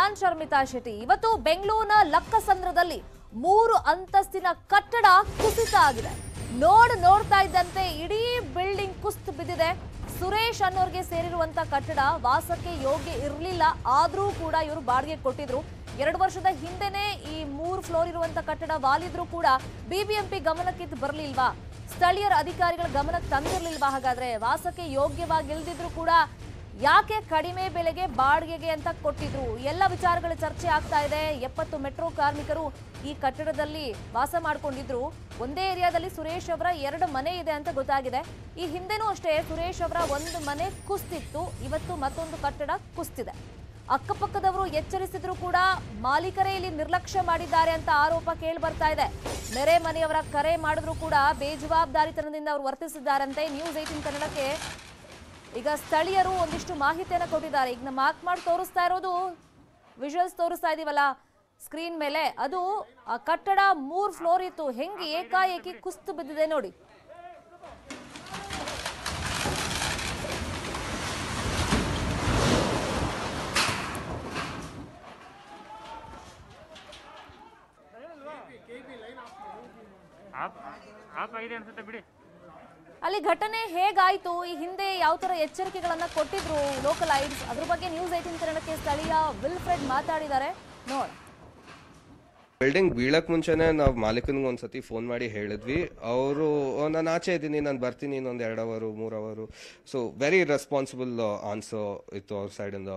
ನಾನ್ ಶರ್ಮಿತಾ ಶೆಟ್ಟಿ ಇವತ್ತು ಬೆಂಗಳೂರಿನ ಲಕ್ಕಸಂದ್ರದಲ್ಲಿ ಮೂರು ಅಂತಸ್ತಿನ ಕಟ್ಟಡ ಕುಸಿತ ಆಗಿದೆ ನೋಡ್ ನೋಡ್ತಾ ಇದ್ದಂತೆ ಇಡೀ ಬಿಲ್ಡಿಂಗ್ ಕುಸ್ತು ಬಿದ್ದಿದೆ ಸುರೇಶ್ ಅನ್ನೋರ್ಗೆ ಸೇರಿರುವಂತ ಕಟ್ಟಡ ವಾಸಕ್ಕೆ ಯೋಗ್ಯ ಇರಲಿಲ್ಲ ಆದ್ರೂ ಕೂಡ ಇವರು ಬಾಡಿಗೆ ಕೊಟ್ಟಿದ್ರು ಎರಡು ವರ್ಷದ ಹಿಂದೆನೆ ಈ ಮೂರು ಫ್ಲೋರ್ ಇರುವಂತ ಕಟ್ಟಡ ವಾಲಿದ್ರು ಕೂಡ ಬಿಬಿಎಂಪಿ ಗಮನಕ್ಕಿದ್ದು ಬರಲಿಲ್ವಾ ಸ್ಥಳೀಯರ ಅಧಿಕಾರಿಗಳ ಗಮನಕ್ಕೆ ತಂದಿರ್ಲಿಲ್ವಾ ಹಾಗಾದ್ರೆ ವಾಸಕ್ಕೆ ಯೋಗ್ಯವಾಗಿಲ್ದಿದ್ರು ಕೂಡ ಯಾಕೆ ಕಡಿಮೆ ಬೆಲೆಗೆ ಬಾಡಿಗೆಗೆ ಅಂತ ಕೊಟ್ಟಿದ್ರು ಎಲ್ಲ ವಿಚಾರಗಳ ಚರ್ಚೆ ಆಗ್ತಾ ಇದೆ ಎಪ್ಪತ್ತು ಮೆಟ್ರೋ ಕಾರ್ಮಿಕರು ಈ ಕಟ್ಟಡದಲ್ಲಿ ವಾಸ ಮಾಡ್ಕೊಂಡಿದ್ರು ಒಂದೇ ಏರಿಯಾದಲ್ಲಿ ಸುರೇಶ್ ಅವರ ಎರಡು ಮನೆ ಇದೆ ಅಂತ ಗೊತ್ತಾಗಿದೆ ಈ ಹಿಂದೆನೂ ಅಷ್ಟೇ ಸುರೇಶ್ ಅವರ ಒಂದು ಮನೆ ಕುಸ್ತಿತ್ತು ಇವತ್ತು ಮತ್ತೊಂದು ಕಟ್ಟಡ ಕುಸ್ತಿದೆ ಅಕ್ಕಪಕ್ಕದವರು ಎಚ್ಚರಿಸಿದ್ರು ಕೂಡ ಮಾಲೀಕರೇ ಇಲ್ಲಿ ನಿರ್ಲಕ್ಷ್ಯ ಮಾಡಿದ್ದಾರೆ ಅಂತ ಆರೋಪ ಕೇಳಿ ಬರ್ತಾ ಇದೆ ನೆರೆ ಮನೆಯವರ ಕರೆ ಮಾಡಿದ್ರು ಕೂಡ ಬೇಜವಾಬ್ದಾರಿತನದಿಂದ ಅವರು ವರ್ತಿಸಿದ್ದಾರಂತೆ ನ್ಯೂಸ್ ಏಟಿನ್ ಕನ್ನಡಕ್ಕೆ ಈಗ ಸ್ಥಳೀಯರು ಒಂದಿಷ್ಟು ಮಾಹಿತಿಯನ್ನು ಕೊಟ್ಟಿದ್ದಾರೆ ಈಗ ನಮ್ಮ ಮಾರ್ಕ್ ಮಾಡಿ ತೋರಿಸ್ತಾ ಇರೋದು ವಿಜುವಲ್ಸ್ ತೋರಿಸ್ತಾ ಇದೀವಲ್ಲ ಸ್ಕ್ರೀನ್ ಮೇಲೆ ಅದು ಆ ಕಟ್ಟಡ ಮೂರ್ ಫ್ಲೋರ್ ಇತ್ತು ಹೆಂಗೆ ಏಕಾಏಕಿ ಕುಸ್ತು ಬಿದ್ದಿದೆ ನೋಡಿ ಆಫ್ ಆಫ್ ಆಗಿದೆ ಅನ್ಸುತ್ತೆ ಬಿಡಿ ಅಲ್ಲಿ ಘಟನೆ ಹೇಗಾಯ್ತು ಈ ಹಿಂದೆ ಯಾವ ತರ ಎಚ್ಚರಿಕೆಗಳನ್ನ ಕೊಟ್ಟಿದ್ರು ಲೋಕಲ್ ಐಡ್ಸ್ ಅದ್ರ ಬಗ್ಗೆ ನ್ಯೂಸ್ ಏಟಿನ್ ಕನ್ನಡಕ್ಕೆ ಸ್ಥಳೀಯ ವಿಲ್ಫ್ರೆಡ್ ಮಾತಾಡಿದ್ದಾರೆ ನೋಡ ಬಿಲ್ಡಿಂಗ್ ಬೀಳಕ್ ಮುಂಚೆನೆ ನಾವು ಮಾಲೀಕನಿಗೆ ಒಂದ್ಸತಿ ಫೋನ್ ಮಾಡಿ ಹೇಳಿದ್ವಿ ಅವರು ನಾನು ಆಚೆ ಇದ್ದೀನಿ ನಾನು ಬರ್ತೀನಿ ಇನ್ನೊಂದು ಎರಡು ಅವರು ಮೂರು ಅವರು ಸೊ ವೆರಿ ರೆಸ್ಪಾನ್ಸಿಬಲ್ ಆನ್ಸರ್ ಇತ್ತು ಅವ್ರ ಸೈಡಿಂದ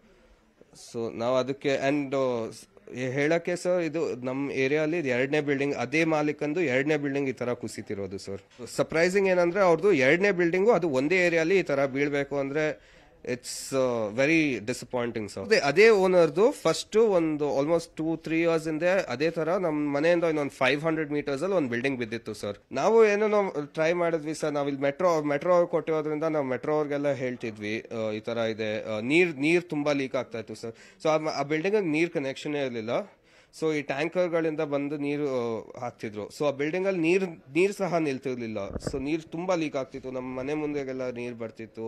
ಸೊ ನಾವು ಅದಕ್ಕೆ ಆ್ಯಂಡ್ ಹೇಳಕ್ಕೆ ಸರ್ ಇದು ನಮ್ಮ ಏರಿಯಾಲಿ ಎರಡನೇ ಬಿಲ್ಡಿಂಗ್ ಅದೇ ಮಾಲೀಕಂದು ಎರಡನೇ ಬಿಲ್ಡಿಂಗ್ ಈ ತರ ಕುಸಿತಿರೋದು ಸರ್ ಸರ್ಪ್ರೈಸಿಂಗ್ ಏನಂದ್ರೆ ಅವ್ರದ್ದು ಎರಡನೇ ಬಿಲ್ಡಿಂಗು ಅದು ಒಂದೇ ಏರಿಯಾಲಿ ಈ ತರ ಬೀಳ್ಬೇಕು ಅಂದ್ರೆ ಇಟ್ಸ್ ವೆರಿ ಡಿಸಪಾಯಿಂಟಿಂಗ್ ಸರ್ ಅದೇ ಅದೇ ಓನರ್ದು ಫಸ್ಟ್ ಒಂದು ಆಲ್ಮೋಸ್ಟ್ ಟೂ ತ್ರೀ ಇಯರ್ಸ್ ಹಿಂದೆ ಅದೇ ತರ ನಮ್ಮ ಮನೆಯಿಂದ ಇನ್ನೊಂದು ಫೈವ್ ಹಂಡ್ರೆಡ್ ಮೀಟರ್ಸ್ ಅಲ್ಲಿ ಒಂದು ಬಿಲ್ಡಿಂಗ್ ಬಿದ್ದಿತ್ತು ಸರ್ ನಾವು ಏನೋ ಟ್ರೈ ಮಾಡಿದ್ವಿ ಸರ್ ನಾವು ಇಲ್ಲಿ ಮೆಟ್ರೋ ಮೆಟ್ರೋ ಕೊಟ್ಟಿರೋದ್ರಿಂದ ನಾವು ಮೆಟ್ರೋ ಅವ್ರಿಗೆಲ್ಲ ಹೇಳ್ತಿದ್ವಿ ಆ, ಈ ತರ ಇದೆ ಆ, ನೀರ್ ನೀರ್ ತುಂಬಾ ಲೀಕ್ ಆಗ್ತಾ ಇತ್ತು ಸರ್ ಸೊ ಆ ಬಿಲ್ಡಿಂಗ್ ನೀರ್ ಕನೆಕ್ಷನ್ ಇರಲಿಲ್ಲ ಸೊ ಈ ಟ್ಯಾಂಕರ್ಗಳಿಂದ ಬಂದು ನೀರು ಆ, ಹಾಕ್ತಿದ್ರು ಸೊ ಆ ಬಿಲ್ಡಿಂಗ್ ಅಲ್ಲಿ ನೀರ್ ನೀರ್ ಸಹ ನಿಲ್ತಿರ್ಲಿಲ್ಲ ಸೊ ನೀರ್ ತುಂಬಾ ಲೀಕ್ ಆಗ್ತಿತ್ತು ನಮ್ಮ ಮನೆ ಮುಂದೆಗೆಲ್ಲ ನೀರ್ ಬರ್ತಿತ್ತು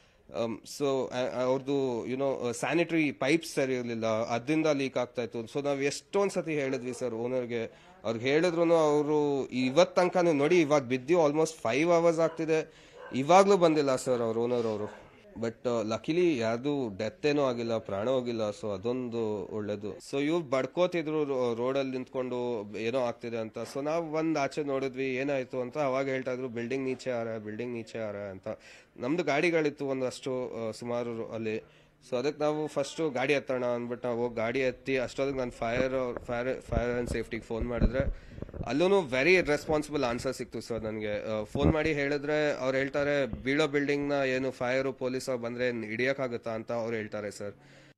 ಸೊ ಅವ್ರದ್ದು ಯುನೋ ಸ್ಯಾನಿಟರಿ ಪೈಪ್ಸ್ ಸರಿ ಇರಲಿಲ್ಲ ಅದರಿಂದ ಲೀಕ್ ಆಗ್ತಾ ಇತ್ತು ಸೊ ನಾವು ಎಷ್ಟೊಂದ್ ಸತಿ ಹೇಳಿದ್ವಿ ಸರ್ ಓನರ್ಗೆ ಅವ್ರಿಗೆ ಹೇಳಿದ್ರು ಅವರು ಇವತ್ತು ತನಕ ನೋಡಿ ಇವಾಗ ಬಿದ್ದು ಆಲ್ಮೋಸ್ಟ್ ಫೈವ್ ಅವರ್ಸ್ ಆಗ್ತಿದೆ ಇವಾಗ್ಲೂ ಬಂದಿಲ್ಲ ಸರ್ ಅವ್ರ ಓನರ್ ಅವರು ಬಟ್ ಲಕಿಲಿ ಯಾರ್ದು ಡೆತ್ ಏನೂ ಆಗಿಲ್ಲ ಪ್ರಾಣ ಹೋಗಿಲ್ಲ ಸೊ ಅದೊಂದು ಒಳ್ಳೇದು ಸೊ ಇವ್ರು ಬಡ್ಕೋತಿದ್ರು ರೋಡಲ್ಲಿ ನಿಂತ್ಕೊಂಡು ಏನೋ ಆಗ್ತಿದೆ ಅಂತ ಸೊ ನಾವು ಒಂದ್ ಆಚೆ ನೋಡಿದ್ವಿ ಏನಾಯ್ತು ಅಂತ ಅವಾಗ ಹೇಳ್ತಾ ಇದ್ರು ಬಿಲ್ಡಿಂಗ್ ನೀಚೆ ಆರ ಬಿಲ್ಡಿಂಗ್ ನೀಚೆ ಆರ ಅಂತ ನಮ್ದು ಗಾಡಿಗಳಿತ್ತು ಒಂದಷ್ಟು ಆ, ಸುಮಾರು ಅಲ್ಲಿ ಸೊ ಅದಕ್ಕೆ ನಾವು ಫಸ್ಟ್ ಗಾಡಿ ಎತ್ತೋಣ ಅಂದ್ಬಿಟ್ಟು ನಾವು ಹೋಗಿ ಗಾಡಿ ಎತ್ತಿ ಅಷ್ಟೊತ್ತಿಗೆ ನಾನು ಫೈರ್ ಫೈರ್ ಫೈರ್ ಅಂಡ್ ಸೇಫ್ಟಿಗೆ ಫೋನ್ ಮಾಡಿದ್ರೆ ಅಲ್ಲೂ ವೆರಿ ರೆಸ್ಪಾನ್ಸಿಬಲ್ ಆನ್ಸರ್ ಸಿಕ್ತು ಸರ್ ನನಗೆ ಫೋನ್ ಮಾಡಿ ಹೇಳಿದ್ರೆ ಅವ್ರು ಹೇಳ್ತಾರೆ ಬೀಳೋ ಬಿಲ್ಡಿಂಗ್ನ ಏನು ಫೈರು ಪೊಲೀಸ್ ಅವ್ರು ಬಂದ್ರೆ ಹಿಡಿಯೋಕ್ಕಾಗುತ್ತಾ ಅಂತ ಅವ್ರು ಹೇಳ್ತಾರೆ ಸರ್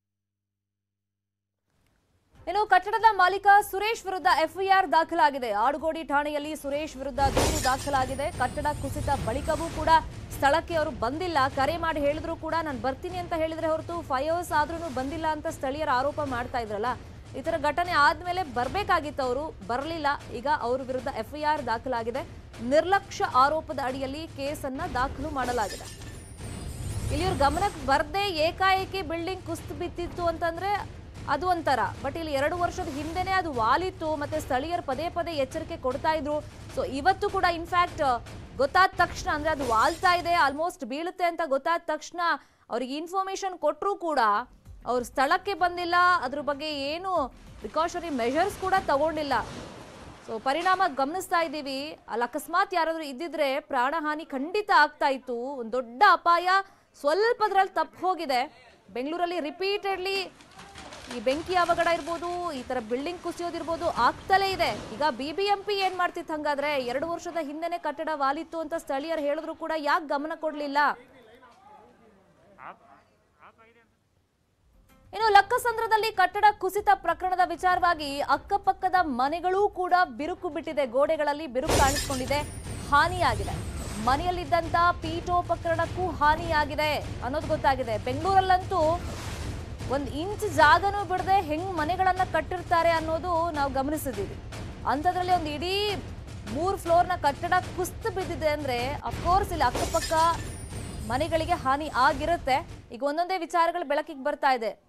ಇನ್ನು ಕಟ್ಟಡದ ಮಾಲೀಕ ಸುರೇಶ್ ವಿರುದ್ಧ ಎಫ್ಐಆರ್ ದಾಖಲಾಗಿದೆ ಆಡುಗೋಡಿ ಠಾಣೆಯಲ್ಲಿ ಸುರೇಶ್ ವಿರುದ್ಧ ದೂರು ದಾಖಲಾಗಿದೆ ಕಟ್ಟಡ ಕುಸಿತ ಬಳಿಕವೂ ಕೂಡ ಸ್ಥಳಕ್ಕೆ ಅವರು ಬಂದಿಲ್ಲ ಕರೆ ಮಾಡಿ ಹೇಳಿದ್ರು ಕೂಡ ನಾನು ಬರ್ತೀನಿ ಅಂತ ಹೇಳಿದ್ರೆ ಹೊರತು ಫೈವ್ ಅವರ್ಸ್ ಆದ್ರೂ ಬಂದಿಲ್ಲ ಅಂತ ಸ್ಥಳೀಯರ ಆರೋಪ ಮಾಡ್ತಾ ಇದ್ರಲ್ಲ ಈ ತರ ಘಟನೆ ಆದ್ಮೇಲೆ ಬರ್ಬೇಕಾಗಿತ್ತು ಅವರು ಬರಲಿಲ್ಲ ಈಗ ಅವ್ರ ವಿರುದ್ಧ ಎಫ್ಐಆರ್ ದಾಖಲಾಗಿದೆ ನಿರ್ಲಕ್ಷ್ಯ ಆರೋಪದ ಅಡಿಯಲ್ಲಿ ಕೇಸನ್ನ ದಾಖಲು ಮಾಡಲಾಗಿದೆ ಇಲ್ಲಿ ಇವ್ರ ಗಮನಕ್ಕೆ ಬರ್ದೇ ಏಕಾಏಕಿ ಬಿಲ್ಡಿಂಗ್ ಕುಸ್ತು ಬಿತ್ತಿತ್ತು ಅಂತಂದ್ರೆ ಅದು ಒಂಥರ ಬಟ್ ಇಲ್ಲಿ ಎರಡು ವರ್ಷದ ಹಿಂದೆನೆ ಅದು ವಾಲಿತ್ತು ಮತ್ತೆ ಸ್ಥಳೀಯರು ಪದೇ ಪದೇ ಎಚ್ಚರಿಕೆ ಕೊಡ್ತಾ ಇದ್ರು ಸೊ ಇವತ್ತು ಕೂಡ ಇನ್ಫ್ಯಾಕ್ಟ್ ಗೊತ್ತಾದ ತಕ್ಷಣ ಅಂದ್ರೆ ಅದು ವಾಲ್ತಾ ಇದೆ ಆಲ್ಮೋಸ್ಟ್ ಬೀಳುತ್ತೆ ಅಂತ ಗೊತ್ತಾದ ತಕ್ಷಣ ಅವ್ರಿಗೆ ಇನ್ಫಾರ್ಮೇಶನ್ ಕೊಟ್ಟರು ಕೂಡ ಅವ್ರ ಸ್ಥಳಕ್ಕೆ ಬಂದಿಲ್ಲ ಅದ್ರ ಬಗ್ಗೆ ಏನು ಪ್ರಿಕಾಷನರಿ ಮೆಷರ್ಸ್ ಕೂಡ ತಗೊಂಡಿಲ್ಲ ಸೊ ಪರಿಣಾಮ ಗಮನಿಸ್ತಾ ಇದ್ದೀವಿ ಅಲ್ಲಿ ಅಕಸ್ಮಾತ್ ಯಾರಾದ್ರೂ ಇದ್ದಿದ್ರೆ ಪ್ರಾಣಹಾನಿ ಖಂಡಿತ ಆಗ್ತಾ ಇತ್ತು ಒಂದು ದೊಡ್ಡ ಅಪಾಯ ಸ್ವಲ್ಪದ್ರಲ್ಲಿ ತಪ್ಪು ಹೋಗಿದೆ ಬೆಂಗಳೂರಲ್ಲಿ ರಿಪೀಟೆಡ್ಲಿ ಈ ಬೆಂಕಿ ಅವಘಡ ಇರ್ಬೋದು ಈ ತರ ಬಿಲ್ಡಿಂಗ್ ಕುಸಿಯೋದಿರ್ಬೋದು ಆಗ್ತಲೇ ಇದೆ ಈಗ ಬಿ ಬಿ ಎಂ ಪಿ ಏನ್ ಮಾಡ್ತಿತ್ತು ಹಂಗಾದ್ರೆ ಎರಡು ವರ್ಷದ ಹಿಂದೆನೆ ಕಟ್ಟಡ ವಾಲಿತ್ತು ಅಂತ ಸ್ಥಳೀಯರು ಹೇಳಿದ್ರು ಕೂಡ ಯಾಕೆ ಗಮನ ಕೊಡ್ಲಿಲ್ಲ ಆಫ್ ಆಫ್ ಆಗಿದೆ ಅನ್ಸುತ್ತೆ ಇನ್ನು ಲಕ್ಕಸಂದ್ರದಲ್ಲಿ ಕಟ್ಟಡ ಕುಸಿತ ಪ್ರಕರಣದ ವಿಚಾರವಾಗಿ ಅಕ್ಕಪಕ್ಕದ ಮನೆಗಳೂ ಕೂಡ ಬಿರುಕು ಬಿಟ್ಟಿದೆ ಗೋಡೆಗಳಲ್ಲಿ ಬಿರುಕು ಕಾಣಿಸ್ಕೊಂಡಿದೆ ಹಾನಿಯಾಗಿದೆ ಮನೆಯಲ್ಲಿದ್ದಂತ ಪೀಠೋಪಕರಣಕ್ಕೂ ಹಾನಿಯಾಗಿದೆ ಅನ್ನೋದು ಗೊತ್ತಾಗಿದೆ ಬೆಂಗಳೂರಲ್ಲಂತೂ ಒಂದು ಇಂಚ್ ಜಾಗನೂ ಬಿಡದೆ ಹೆಂಗ್ ಮನೆಗಳನ್ನ ಕಟ್ಟಿರ್ತಾರೆ ಅನ್ನೋದು ನಾವು ಗಮನಿಸಿದ್ದೀವಿ ಅಂಥದ್ರಲ್ಲಿ ಒಂದು ಇಡೀ ಮೂರು ಫ್ಲೋರ್ನ ಕಟ್ಟಡ ಕುಸ್ತು ಬಿದ್ದಿದೆ ಅಂದ್ರೆ ಅಫ್ಕೋರ್ಸ್ ಇಲ್ಲಿ ಅಕ್ಕಪಕ್ಕ ಮನೆಗಳಿಗೆ ಹಾನಿ ಆಗಿರುತ್ತೆ ಈಗ ಒಂದೊಂದೇ ವಿಚಾರಗಳು ಬೆಳಕಿಗೆ ಬರ್ತಾ ಇದೆ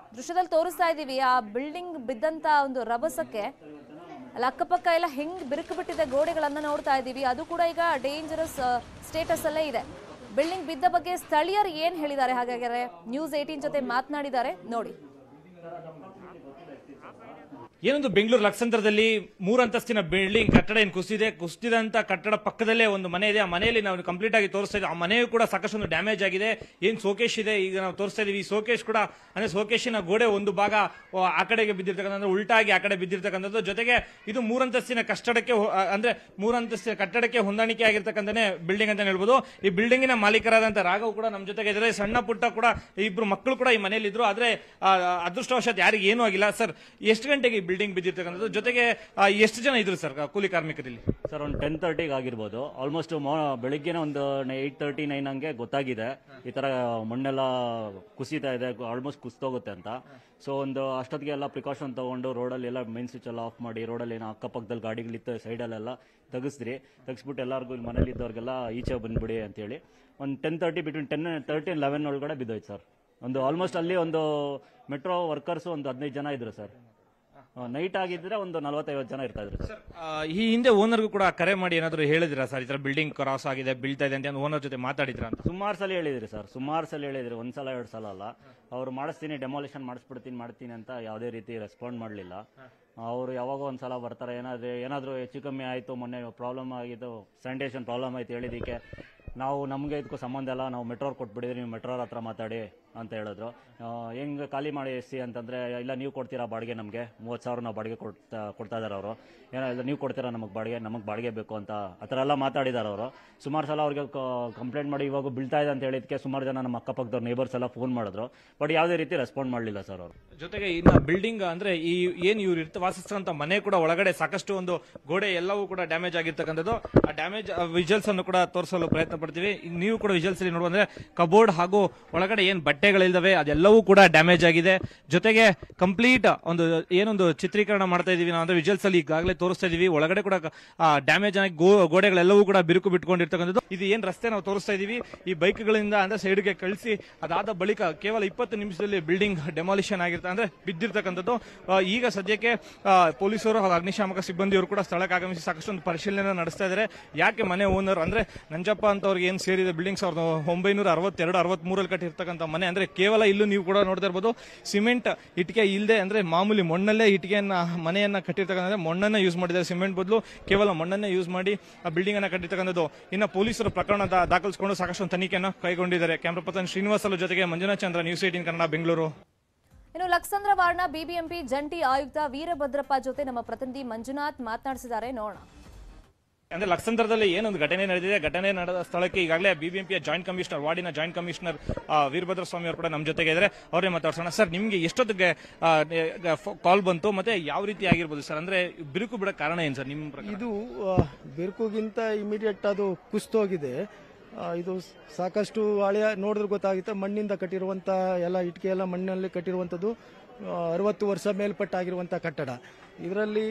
ದೃಶ್ಯದಲ್ಲಿ ತೋರಿಸ್ತಾ ಇದ್ದೀವಿ ಆ ಬಿಲ್ಡಿಂಗ್ ಬಿದ್ದಂತ ಒಂದು ರಭಸಕ್ಕೆ ಅಲ್ಲಿ ಅಕ್ಕಪಕ್ಕ ಎಲ್ಲ ಹೆಂಗ್ ಬಿರುಕು ಬಿಟ್ಟಿದೆ ಗೋಡೆಗಳನ್ನ ನೋಡ್ತಾ ಇದ್ದೀವಿ ಅದು ಕೂಡ ಈಗ ಡೇಂಜರಸ್ ಸ್ಟೇಟಸ್ ಅಲ್ಲೇ ಇದೆ ಬಿಲ್ಡಿಂಗ್ ಬಿದ್ದ ಬಗ್ಗೆ ಸ್ಥಳೀಯರು ಏನ್ ಹೇಳಿದ್ದಾರೆ ಹಾಗಾದರೆ ನ್ಯೂಸ್ ಏಟೀನ್ ಜೊತೆ ಮಾತನಾಡಿದ್ದಾರೆ ನೋಡಿ ಏನೊಂದು ಬೆಂಗಳೂರು ಲಕ್ಷಾಂತರದಲ್ಲಿ ಮೂರಂತಸ್ತಿನ ಬಿಲ್ಡಿಂಗ್ ಕಟ್ಟಡ ಏನು ಕುಸಿದೆ ಕುಸಿದಂತ ಕಟ್ಟಡ ಪಕ್ಕದಲ್ಲೇ ಒಂದು ಮನೆ ಇದೆ ಆ ಮನೆಯಲ್ಲಿ ನಾವು ಕಂಪ್ಲೀಟ್ ಆಗಿ ತೋರಿಸ್ತಾ ಇದ್ದೀವಿ ಆ ಮನೆಯು ಕೂಡ ಸಾಕಷ್ಟು ಒಂದು ಡ್ಯಾಮೇಜ್ ಆಗಿದೆ ಏನ್ ಸೋಕೇಶ್ ಇದೆ ಈಗ ನಾವು ತೋರಿಸ್ತಾ ಇದೀವಿ ಈ ಸೋಕೇಶ್ ಕೂಡ ಅಂದ್ರೆ ಸೋಕೇಶಿನ ಗೋಡೆ ಒಂದು ಭಾಗ ಆ, ಆ ಕಡೆಗೆ ಬಿದ್ದಿರ್ತಕ್ಕಂಥ ಉಲ್ಟಾಗಿ ಆ ಕಡೆ ಬಿದ್ದಿರ್ತಕ್ಕಂಥದ್ದು ಜೊತೆಗೆ ಇದು ಮೂರಂತಸ್ತಿನ ಕಟ್ಟಡಕ್ಕೆ ಹೊ- ಆ, ಅಂದ್ರೆ ಮೂರಂತಸ್ತಿನ ಕಟ್ಟಡಕ್ಕೆ ಹೊಂದಾಣಿಕೆ ಆಗಿರ್ತಕ್ಕಂಥನೇ ಬಿಲ್ಡಿಂಗ್ ಅಂತ ಹೇಳ್ಬೋದು ಈ ಬಿಲ್ಡಿಂಗಿನ ಮಾಲೀಕರಾದಂತ ರಾಘವ್ ಕೂಡ ನಮ್ಮ ಜೊತೆಗೆ ಇದ್ದಾರೆ ಸಣ್ಣ ಪುಟ್ಟ ಕೂಡ ಇಬ್ರು ಮಕ್ಕಳು ಕೂಡ ಈ ಮನೆಯಲ್ಲಿ ಇದ್ರು ಆದ್ರೆ ಆ, ಅದೃಷ್ಟವಶಾತ್ ಯಾರಿಗೆ ಏನೂ ಆಗಿಲ್ಲ ಸರ್ ಎಷ್ಟು ಗಂಟೆಗೆ ಈ ಬಿಲ್ಡಿಂಗ್ ಬಿದ್ದಿರ್ತಕ್ಕಂಥದ್ದು ಜೊತೆಗೆ ಆ, ಎಷ್ಟು ಜನ ಇದ್ರು ಸರ್ ಕೂಲಿ ಕಾರ್ಮಿಕರಲ್ಲಿ ಸರ್ ಒಂದು ಟೆನ್ ತರ್ಟಿಗೆ ಆಗಿರ್ಬೋದು ಆಲ್ಮೋಸ್ಟ್ ಬೆಳಿಗ್ಗೆನೆ ಒಂದು ಏಯ್ಟ್ ತರ್ಟಿ ನೈನ್ ಹಂಗೆ ಗೊತ್ತಾಗಿದೆ ಈ ಥರ ಮಣ್ಣೆಲ್ಲ ಕುಸಿತಾ ಇದೆ ಆಲ್ಮೋಸ್ಟ್ ಕುಸ್ತೋಗುತ್ತೆ ಅಂತ ಸೊ ಒಂದು ಅಷ್ಟೊತ್ತಿಗೆ ಎಲ್ಲ ಪ್ರಿಕಾಷನ್ ತಗೊಂಡು ರೋಡಲ್ಲಿ ಎಲ್ಲ ಮೈನ್ ಸ್ವಿಚ್ ಎಲ್ಲ ಆಫ್ ಮಾಡಿ ರೋಡಲ್ಲಿ ಏನೋ ಅಕ್ಕಪಕ್ಕದಲ್ಲಿ ಗಾಡಿಗಳಿತ್ತು ಸೈಡಲ್ಲೆಲ್ಲ ತೆಗಿಸಿದ್ರಿ ತೆಗಿಸ್ಬಿಟ್ಟು ಎಲ್ಲರಿಗೂ ಇಲ್ಲಿ ಮನೇಲಿ ಇದ್ದವ್ರಿಗೆಲ್ಲ ಈಚೆ ಬಂದ್ಬಿಡಿ ಅಂತೇಳಿ ಒಂದು ten thirty between ten thirty eleven ಒಳಗಡೆ ಬಿದ್ದೋಯ್ತು ಸರ್ ಒಂದು ಆಲ್ಮೋಸ್ಟ್ ಅಲ್ಲಿ ಒಂದು ಮೆಟ್ರೋ ವರ್ಕರ್ಸ್ ಒಂದು ಹದಿನೈದು ಜನ ಇದ್ರು ಸರ್ ನೈಟ್ ಆಗಿದ್ರೆ ಒಂದು ನಲವತ್ತೈವತ್ತು ಜನ ಇರ್ತಾ ಇದ್ರು ಸರ್ ಆ, ಈ ಹಿಂದೆ ಓನರ್ಗೂ ಕೂಡ ಕರೆ ಮಾಡಿ ಏನಾದ್ರು ಹೇಳಿದಿರಾ ಸರ್ ಈ ತರ ಬಿಲ್ಡಿಂಗ್ ಕ್ರಾಸ್ ಆಗಿದೆ ಬೀಳ್ತಾ ಇದೆ ಅಂತ ಓನರ್ ಜೊತೆ ಮಾತಾಡಿದ್ರ ಅಂತ ಸುಮಾರು ಸಲ ಹೇಳಿದ್ರಿ ಸರ್ ಸುಮಾರು ಸಲ ಹೇಳಿದ್ರಿ ಒಂದ್ ಸಲ ಎರಡು ಸಲ ಅಲ್ಲ ಅವ್ರು ಮಾಡಿಸ್ತೀನಿ ಡೆಮಾಲಿಷನ್ ಮಾಡಿಸ್ಬಿಡ್ತೀನಿ ಮಾಡ್ತೀನಿ ಅಂತ ಯಾವುದೇ ರೀತಿ ರೆಸ್ಪಾಂಡ್ ಮಾಡಲಿಲ್ಲ ಅವರು ಯಾವಾಗ ಒಂದ್ ಸಲ ಬರ್ತಾರೆ ಏನಾದ್ರು ಏನಾದರೂ ಹೆಚ್ಚು ಕಮ್ಮಿ ಆಯಿತು ಮೊನ್ನೆ ಪ್ರಾಬ್ಲಮ್ ಆಗಿದ್ದು ಸ್ಯಾನಿಟೇಷನ್ ಪ್ರಾಬ್ಲಮ್ ಆಯ್ತು ಹೇಳಿದ್ದಕ್ಕೆ ನಾವು ನಮಗೆ ಇದಕ್ಕೂ ಸಂಬಂಧ ಇಲ್ಲ ನಾವು ಮೆಟ್ರೋರ್ ಕೊಟ್ಬಿಡಿದ್ರಿ ನೀವು ಮೆಟ್ರೋರ್ ಹತ್ರ ಮಾತಾಡಿ ಅಂತ ಹೇಳಿದ್ರು ಆ, ಹೆಂಗ್ ಖಾಲಿ ಮಾಡಿ ಎಸಿ ಅಂತಂದ್ರೆ ಇಲ್ಲ ನೀವು ಕೊಡ್ತೀರಾ ಬಾಡಿಗೆ ನಮಗೆ ಮೂವತ್ತು ಸಾವಿರ ನಾವು ಬಾಡಿಗೆ ಕೊಡ್ತಾ ಕೊಡ್ತಾ ಇದಾರೆ ಅವರು ಏನೋ ಇಲ್ಲ ನೀವು ಕೊಡ್ತೀರಾ ನಮಗೆ ಬಾಡಿಗೆ ನಮಗೆ ಬಾಡಿಗೆ ಬೇಕು ಅಂತ ಆ ಥರ ಎಲ್ಲ ಮಾತಾಡಿದಾರೆ ಅವರು ಸುಮಾರು ಸಲ ಅವ್ರಿಗೆ ಕಂಪ್ಲೇಂಟ್ ಮಾಡಿ ಇವಾಗ ಬೀಳ್ತಾ ಇದೆ ಅಂತ ಹೇಳಿದಕ್ಕೆ ಸುಮಾರು ಜನ ನಮ್ಮ ಅಕ್ಕಪಕ್ಕದವ್ರು ನೇಬರ್ಸ್ ಎಲ್ಲ ಫೋನ್ ಮಾಡಿದ್ರು ಬಟ್ ಯಾವುದೇ ರೀತಿ ರೆಸ್ಪಾಂಡ್ ಮಾಡಲಿಲ್ಲ ಸರ್ ಅವರು ಜೊತೆಗೆ ಇನ್ನ ಬಿಲ್ಡಿಂಗ್ ಅಂದ್ರೆ ಈ ಏನ್ ಇವ್ರು ಇರ್ತ ವಾಸಿಸ್ತಂತ ಮನೆ ಕೂಡ ಒಳಗಡೆ ಸಾಕಷ್ಟು ಒಂದು ಗೋಡೆ ಎಲ್ಲವೂ ಕೂಡ ಡ್ಯಾಮೇಜ್ ಆಗಿರ್ತಕ್ಕಂಥದ್ದು ಆ ಡ್ಯಾಮೇಜ್ ವಿಜುವಲ್ಸ್ ಅನ್ನು ಕೂಡ ತೋರಿಸಲು ಪ್ರಯತ್ನ ಪಡ್ತೀವಿ ಈಗ ನೀವು ಕೂಡ ವಿಜುವಲ್ಸ್ ಅಲ್ಲಿ ನೋಡುವಂದ್ರೆ ಕಬೋರ್ಡ್ ಹಾಗೂ ಒಳಗಡೆ ಏನ್ ಬಟ್ಟೆಗಳಿಲ್ದವೆ ಅದೆಲ್ಲವೂ ಕೂಡ ಡ್ಯಾಮೇಜ್ ಆಗಿದೆ ಜೊತೆಗೆ ಕಂಪ್ಲೀಟ್ ಒಂದು ಏನೊಂದು ಚಿತ್ರೀಕರಣ ಮಾಡ್ತಾ ಇದೀವಿ ನಾವು ಅಂದ್ರೆ ವಿಜುವಲ್ಸ್ ಅಲ್ಲಿ ಈಗಾಗಲೇ ತೋರಿಸ್ತಾ ಇದೀವಿ ಒಳಗಡೆ ಕೂಡ ಡ್ಯಾಮೇಜ್ ಆಗಿ ಗೋ- ಗೋಡೆಗಳೆಲ್ಲವೂ ಕೂಡ ಬಿರುಕು ಬಿಟ್ಕೊಂಡಿರ್ತಕ್ಕಂಥದ್ದು ಇದು ಏನ್ ರಸ್ತೆ ನಾವು ತೋರಿಸ್ತಾ ಇದೀವಿ ಈ ಬೈಕ್ಗಳಿಂದ ಅಂದ್ರೆ ಸೈಡ್ಗೆ ಕಳಿಸಿ ಅದಾದ ಬಳಿಕ ಕೇವಲ ಇಪ್ಪತ್ತು ನಿಮಿಷದಲ್ಲಿ ಬಿಲ್ಡಿಂಗ್ ಡೆಮಾಲಿಷನ್ ಆಗಿರ್ತ ಅಂದ್ರೆ ಬಿದ್ದಿರ್ತಕ್ಕಂಥದ್ದು ಆ, ಈಗ ಸದ್ಯಕ್ಕೆ ಆ, ಪೊಲೀಸರು ಹಾಗೂ ಅಗ್ನಿಶಾಮಕ ಸಿಬ್ಬಂದಿಯವರು ಕೂಡ ಸ್ಥಳಕ್ಕೆ ಆಗಮಿಸಿ ಸಾಕಷ್ಟು ಒಂದು ಪರಿಶೀಲನೆ ನಡೆಸ್ತಾ ಇದ್ದಾರೆ ಯಾಕೆ ಮನೆ ಓನರ್ ಅಂದ್ರೆ ನಂಜಪ್ಪ ಅಂತವ್ರಿಗೆ ಏನ್ ಸೇರಿದೆ ಬಿಲ್ಡಿಂಗ್ ಸಾವಿರದ ಒಂಬೈನೂರ ಅರವತ್ತೆರಡು ಅರವತ್ಮೂರಲ್ಲಿ ಕಟ್ಟಿರ್ತಕ್ಕಂಥ ಮನೆ ಅಂದ್ರೆ ಕೇವಲ ಇಲ್ಲೂ ನೀವು ಕೂಡ ನೋಡ್ತಾ ಇರ್ಬೋದು ಸಿಮೆಂಟ್ ಇಟ್ಟಿಗೆ ಇಲ್ಲದೆ ಅಂದ್ರೆ ಮಾಮೂಲಿ ಮಣ್ಣಲ್ಲೇ ಇಟ್ಟಿಗೆಯನ್ನ ಮನೆಯನ್ನ ಕಟ್ಟಿರ್ತಕ್ಕಂಥ ಮಣ್ಣನ್ನ ಯೂಸ್ ಮಾಡಿದ್ದಾರೆ ಸಿಮೆಂಟ್ ಬದಲು ಕೇವಲ ಮಣ್ಣನ್ನೇ ಯೂಸ್ ಮಾಡಿ ಆ ಬಿಲ್ಡಿಂಗ್ ಅನ್ನ ಕಟ್ಟಿರ್ತಕ್ಕಂಥದ್ದು ಇನ್ನು ಪೊಲೀಸರು ಪ್ರಕರಣ ದಾ- ದಾಖಲಿಸಿಕೊಂಡು ಸಾಕಷ್ಟು ಒಂದು ತನಿಖೆಯನ್ನು ಕೈಗೊಂಡಿದ್ದಾರೆ ಕ್ಯಾಮ್ರಾ ಪರ್ಸನ್ ಶ್ರೀನಿವಾಸ್ ಅಲ್ಲ ಜೊತೆಗೆ ಮಂಜುನಾಥ್ ಚಂದ್ರ ನ್ಯೂಸ್ ಏಟೀನ್ ಕನ್ನಡ ಬೆಂಗಳೂರು ಇನ್ನು ಲಕ್ಸಂದ್ರ ವಾರ್ಡ್ನ ಬಿಬಿಎಂಪಿ ಜಂಟಿ ಆಯುಕ್ತ ವೀರಭದ್ರಪ್ಪ ಜೊತೆ ನಮ್ಮ ಪ್ರತಿನಿಧಿ ಮಂಜುನಾಥ್ ಮಾತನಾಡಿಸಿದ್ದಾರೆ ನೋಡೋಣ ಅಂದ್ರೆ ಲಕ್ಷಾಂತರದಲ್ಲಿ ಏನೊಂದು ಘಟನೆ ನಡೆದಿದೆ ಘಟನೆ ನಡೆದ ಸ್ಥಳಕ್ಕೆ ಈಗಾಗಲೇ ಬಿಬಿಎಂಪಿಯ ಜಾಯಿಂಟ್ ಕಮಿಷನರ್ ವಾರ್ಡಿನ ಜಾಯಿಂಟ್ ಕಮಿಷನರ್ ಆ, ವೀರಭದ್ರ ಸ್ವಾಮಿ ಅವರು ಕೂಡ ನಮ್ಮ ಜೊತೆಗೆ ಇದ್ದಾರೆ ಅವರೇ ಮಾತಾಡ್ಸೋಣ ಸರ್ ನಿಮ್ಗೆ ಎಷ್ಟೊತ್ತಿಗೆ ಕಾಲ್ ಬಂತು ಮತ್ತೆ ಯಾವ ರೀತಿ ಆಗಿರ್ಬೋದು ಸರ್ ಅಂದ್ರೆ ಬಿರುಕು ಬಿಡೋ ಕಾರಣ ಏನು ಸರ್ ನಿಮ್ಮ ಪ್ರಕಾರ ಇದು ಆ, ಬಿರುಕುಗಿಂತ ಇಮಿಡಿಯೇಟ್ ಅದು ಕುಸ್ತೋಗಿದೆ ಆ, ಇದು ಸಾಕಷ್ಟು ಹಳೆಯ ನೋಡಿದ್ರೆ ಗೊತ್ತಾಗುತ್ತೆ ಮಣ್ಣಿಂದ ಕಟ್ಟಿರುವಂಥ ಎಲ್ಲ ಇಟ್ಟಿಗೆ ಎಲ್ಲ ಮಣ್ಣಲ್ಲಿ ಕಟ್ಟಿರುವಂಥದ್ದು ಅರವತ್ತು ವರ್ಷ ಮೇಲ್ಪಟ್ಟಾಗಿರುವಂಥ ಕಟ್ಟಡ ಇದರಲ್ಲಿ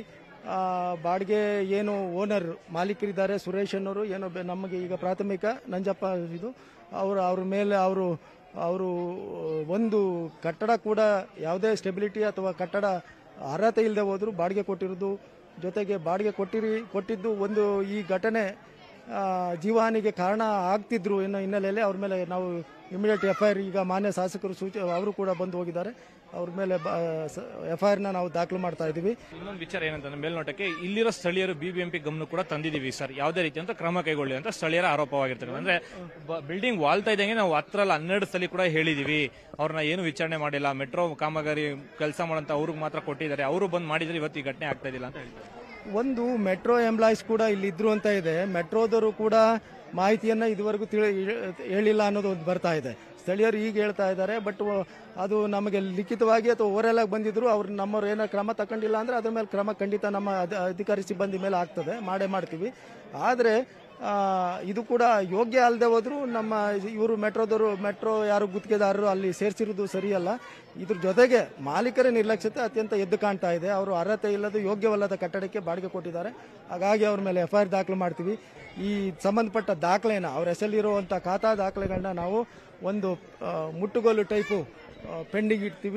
ಬಾಡಿಗೆ ಏನು ಓನರ್ ಮಾಲೀಕರಿದ್ದಾರೆ ಸುರೇಶ್ ಅನ್ನೋರು ಏನೋ ಬೆ- ನಮಗೆ ಈಗ ಪ್ರಾಥಮಿಕ ನಂಜಪ್ಪ ಇದು ಅವರು ಅವ್ರ ಮೇಲೆ ಅವರು ಅವರು ಒಂದು ಕಟ್ಟಡ ಕೂಡ ಯಾವುದೇ ಸ್ಟೆಬಿಲಿಟಿ ಅಥವಾ ಕಟ್ಟಡ ಅರ್ಹತೆ ಇಲ್ಲದೆ ಹೋದ್ರು ಬಾಡಿಗೆ ಕೊಟ್ಟಿರೋದು ಜೊತೆಗೆ ಬಾಡಿಗೆ ಕೊಟ್ಟಿರಿ ಕೊಟ್ಟಿದ್ದು ಒಂದು ಈ ಘಟನೆ ಆ, ಜೀವಹಾನಿಗೆ ಕಾರಣ ಆಗ್ತಿದ್ರು ಅನ್ನೋ ಹಿನ್ನೆಲೆಯಲ್ಲಿ ಅವ್ರ ಮೇಲೆ ನಾವು ಇಮಿಡಿಯೇಟ್ ಎಫ್ ಐ ಆರ್ ಈಗ ಮಾನ್ಯ ಶಾಸಕರು ಸೂಚ ಅವರು ಕೂಡ ಬಂದು ಹೋಗಿದ್ದಾರೆ ಅವ್ರ ಮೇಲೆ ಎಫ್ ಐ ಆರ್ನ ನಾವು ದಾಖಲು ಮಾಡ್ತಾ ಇದ್ದೀವಿ ಇನ್ನೊಂದು ವಿಚಾರ ಏನಂತಂದ್ರೆ ಮೇಲ್ನೋಟಕ್ಕೆ ಇಲ್ಲಿರೋ ಸ್ಥಳೀಯರು ಬಿಬಿಎಂಪಿ ಗಮನ ಕೂಡ ತಂದಿದ್ದೀವಿ ಸರ್ ಯಾವುದೇ ರೀತಿ ಅಂತ ಕ್ರಮ ಕೈಗೊಳ್ಳಿ ಅಂತ ಸ್ಥಳೀಯರ ಆರೋಪವಾಗಿರ್ತದೆ ಅಂದ್ರೆ ಬಿಲ್ಡಿಂಗ್ ವಾಲ್ತಾ ಇದ್ದಂಗೆ ನಾವು ಹತ್ತರಲ್ಲಿ ಹನ್ನೆರಡು ಸಲ ಕೂಡ ಹೇಳಿದೀವಿ ಅವ್ರನ್ನ ಏನು ವಿಚಾರಣೆ ಮಾಡಿಲ್ಲ ಮೆಟ್ರೋ ಕಾಮಗಾರಿ ಕೆಲಸ ಮಾಡೋಂತ ಅವ್ರಿಗೆ ಮಾತ್ರ ಕೊಟ್ಟಿದ್ದಾರೆ ಅವರು ಬಂದ್ ಮಾಡಿದ್ರೆ ಇವತ್ತು ಈ ಘಟನೆ ಆಗ್ತಾ ಇದಿಲ್ಲ ಅಂತ ಹೇಳ್ತಾರೆ ಒಂದು ಮೆಟ್ರೋ ಎಂಪ್ಲಾಯೀಸ್ ಕೂಡ ಇಲ್ಲಿ ಇದ್ರು ಅಂತ ಇದೆ ಮೆಟ್ರೋದವರು ಕೂಡ ಮಾಹಿತಿಯನ್ನ ಇದುವರೆಗೂ ತಿಳಿ ಹೇಳಿಲ್ಲ ಅನ್ನೋದು ಒಂದು ಬರ್ತಾ ಇದೆ ಸ್ಥಳೀಯರು ಈಗ ಹೇಳ್ತಾ ಇದ್ದಾರೆ ಬಟ್ ಅದು ನಮಗೆ ಲಿಖಿತವಾಗಿ ಅಥವಾ ಓವರಲ್ ಆಗಿ ಬಂದಿದ್ರು ಅವ್ರು ನಮ್ಮವ್ರು ಏನೋ ಕ್ರಮ ತಗೊಂಡಿಲ್ಲ ಅಂದ್ರೆ ಅದ್ರ ಮೇಲೆ ಕ್ರಮ ಖಂಡಿತ ನಮ್ಮ ಅಧ- ಅಧಿಕಾರಿ ಸಿಬ್ಬಂದಿ ಮೇಲೆ ಆಗ್ತದೆ ಮಾಡೇ ಮಾಡ್ತೀವಿ ಆದರೆ ಆ, ಇದು ಕೂಡ ಯೋಗ್ಯ ಅಲ್ಲದೆ ಹೋದ್ರು ನಮ್ಮ ಇವರು ಮೆಟ್ರೋದವರು ಮೆಟ್ರೋ ಯಾರು ಗುತ್ತಿಗೆದಾರರು ಅಲ್ಲಿ ಸೇರಿಸಿರೋದು ಸರಿಯಲ್ಲ ಇದ್ರ ಜೊತೆಗೆ ಮಾಲೀಕರ ನಿರ್ಲಕ್ಷ್ಯತೆ ಅತ್ಯಂತ ಎದ್ದು ಕಾಣ್ತಾ ಇದೆ ಅವರು ಅರ್ಹತೆ ಇಲ್ಲದ ಯೋಗ್ಯವಲ್ಲದ ಕಟ್ಟಡಕ್ಕೆ ಬಾಡಿಗೆ ಕೊಟ್ಟಿದ್ದಾರೆ ಹಾಗಾಗಿ ಅವ್ರ ಮೇಲೆ ಎಫ್ ಐ ಆರ್ ದಾಖಲು ಮಾಡ್ತೀವಿ ಈ ಸಂಬಂಧಪಟ್ಟ ದಾಖಲೆನ ಅವ್ರ ಹೆಸರಲ್ಲಿರುವಂಥ ಖಾತಾ ದಾಖಲೆಗಳನ್ನ ನಾವು ಒಂದು ಆ, ಮುಟ್ಟುಗೋಲು ಟೈಪು ಪೆಂಡಿಂಗ್ ಇಡ್ತೀವಿ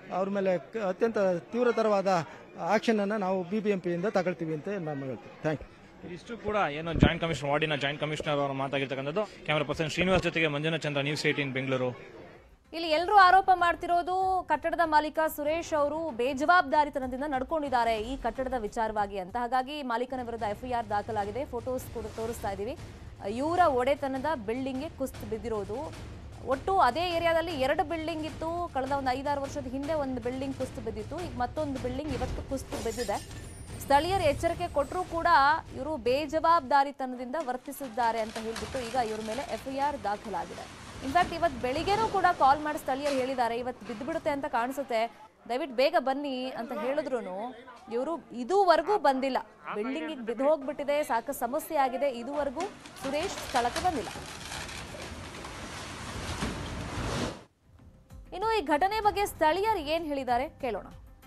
ಅವ್ರ ಮೇಲೆ ಕ- ಅತ್ಯಂತ ತೀವ್ರತರವಾದ ಆಕ್ಷನನ್ನು ನಾವು ಬಿ ಬಿ ಎಂ ಪಿಯಿಂದ ತಗೊಳ್ತೀವಿ ಅಂತ ನಾನು ಹೇಳ್ತೀನಿ ಥ್ಯಾಂಕ್ ಯು ಇದಿಷ್ಟು ಕೂಡ ಏನು ಜಾಯಿಂಟ್ ಕಮಿಷನರ್ ವಾರ್ಡಿನ ಜಾಯಿಂಟ್ ಕಮಿಷನರ್ ಅವರು ಮಾತಾಗಿರ್ತಕ್ಕಂಥದ್ದು ಕ್ಯಾಮರಾ ಪರ್ಸನ್ ಶ್ರೀನಿವಾಸ್ ಜೊತೆಗೆ ಮಂಜುನಾಥ್ ಚಂದ್ರ ನ್ಯೂಸ್ ಏಟೀನ್ ಬೆಂಗಳೂರು ಇಲ್ಲಿ ಎಲ್ಲರೂ ಆರೋಪ ಮಾಡ್ತಿರೋದು ಕಟ್ಟಡದ ಮಾಲೀಕ ಸುರೇಶ್ ಅವರು ಬೇಜವಾಬ್ದಾರಿತನದಿಂದ ನಡ್ಕೊಂಡಿದ್ದಾರೆ ಈ ಕಟ್ಟಡದ ವಿಚಾರವಾಗಿ ಅಂತ ಹಾಗಾಗಿ ಮಾಲೀಕನ ವಿರುದ್ಧ ಎಫ್ಐಆರ್ ದಾಖಲಾಗಿದೆ ಫೋಟೋಸ್ ಕೂಡ ತೋರಿಸ್ತಾ ಇದ್ದೀವಿ ಇವರ ಒಡೆತನದ ಬಿಲ್ಡಿಂಗ್ಗೆ ಕುಸ್ತು ಬಿದ್ದಿರೋದು ಒಟ್ಟು ಅದೇ ಏರಿಯಾದಲ್ಲಿ ಎರಡು ಬಿಲ್ಡಿಂಗ್ ಇತ್ತು ಕಳೆದ ಒಂದು ಐದಾರು ವರ್ಷದ ಹಿಂದೆ ಒಂದು ಬಿಲ್ಡಿಂಗ್ ಕುಸ್ತು ಬಿದ್ದಿತ್ತು ಈಗ ಮತ್ತೊಂದು ಬಿಲ್ಡಿಂಗ್ ಇವತ್ತು ಕುಸ್ತು ಬಿದ್ದಿದೆ ಸ್ಥಳೀಯರು ಎಚ್ಚರಿಕೆ ಕೊಟ್ಟರೂ ಕೂಡ ಇವರು ಬೇಜವಾಬ್ದಾರಿತನದಿಂದ ವರ್ತಿಸಿದ್ದಾರೆ ಅಂತ ಹೇಳ್ಬಿಟ್ಟು ಈಗ ಇವ್ರ ಮೇಲೆ ಎಫ್ಐಆರ್ ದಾಖಲಾಗಿದೆ ಇನ್ಫ್ಯಾಕ್ಟ್ ಇವತ್ತು ಬೆಳಿಗ್ಗೆನೂ ಕೂಡ ಕಾಲ್ ಮಾಡಿ ಸ್ಥಳೀಯರು ಹೇಳಿದ್ದಾರೆ ಇವತ್ತು ಬಿದ್ದು ಬಿಡುತ್ತೆ ಅಂತ ಕಾಣಿಸುತ್ತೆ ದಯವಿಟ್ಟು ಬೇಗ ಬನ್ನಿ ಅಂತ ಹೇಳಿದ್ರು ಇವರು ಇದುವರೆಗೂ ಬಂದಿಲ್ಲ ಬಿಲ್ಡಿಂಗಿಗೆ ಬಿದ್ದು ಹೋಗ್ಬಿಟ್ಟಿದೆ ಸಾಕು ಸಮಸ್ಯೆ ಆಗಿದೆ ಇದುವರೆಗೂ ಸುರೇಶ್ ಸ್ಥಳಕ್ಕೆ ಬಂದಿಲ್ಲ ಇನ್ನು ಈ ಘಟನೆ ಬಗ್ಗೆ ಸ್ಥಳೀಯರು ಏನ್ ಹೇಳಿದ್ದಾರೆ ಕೇಳೋಣ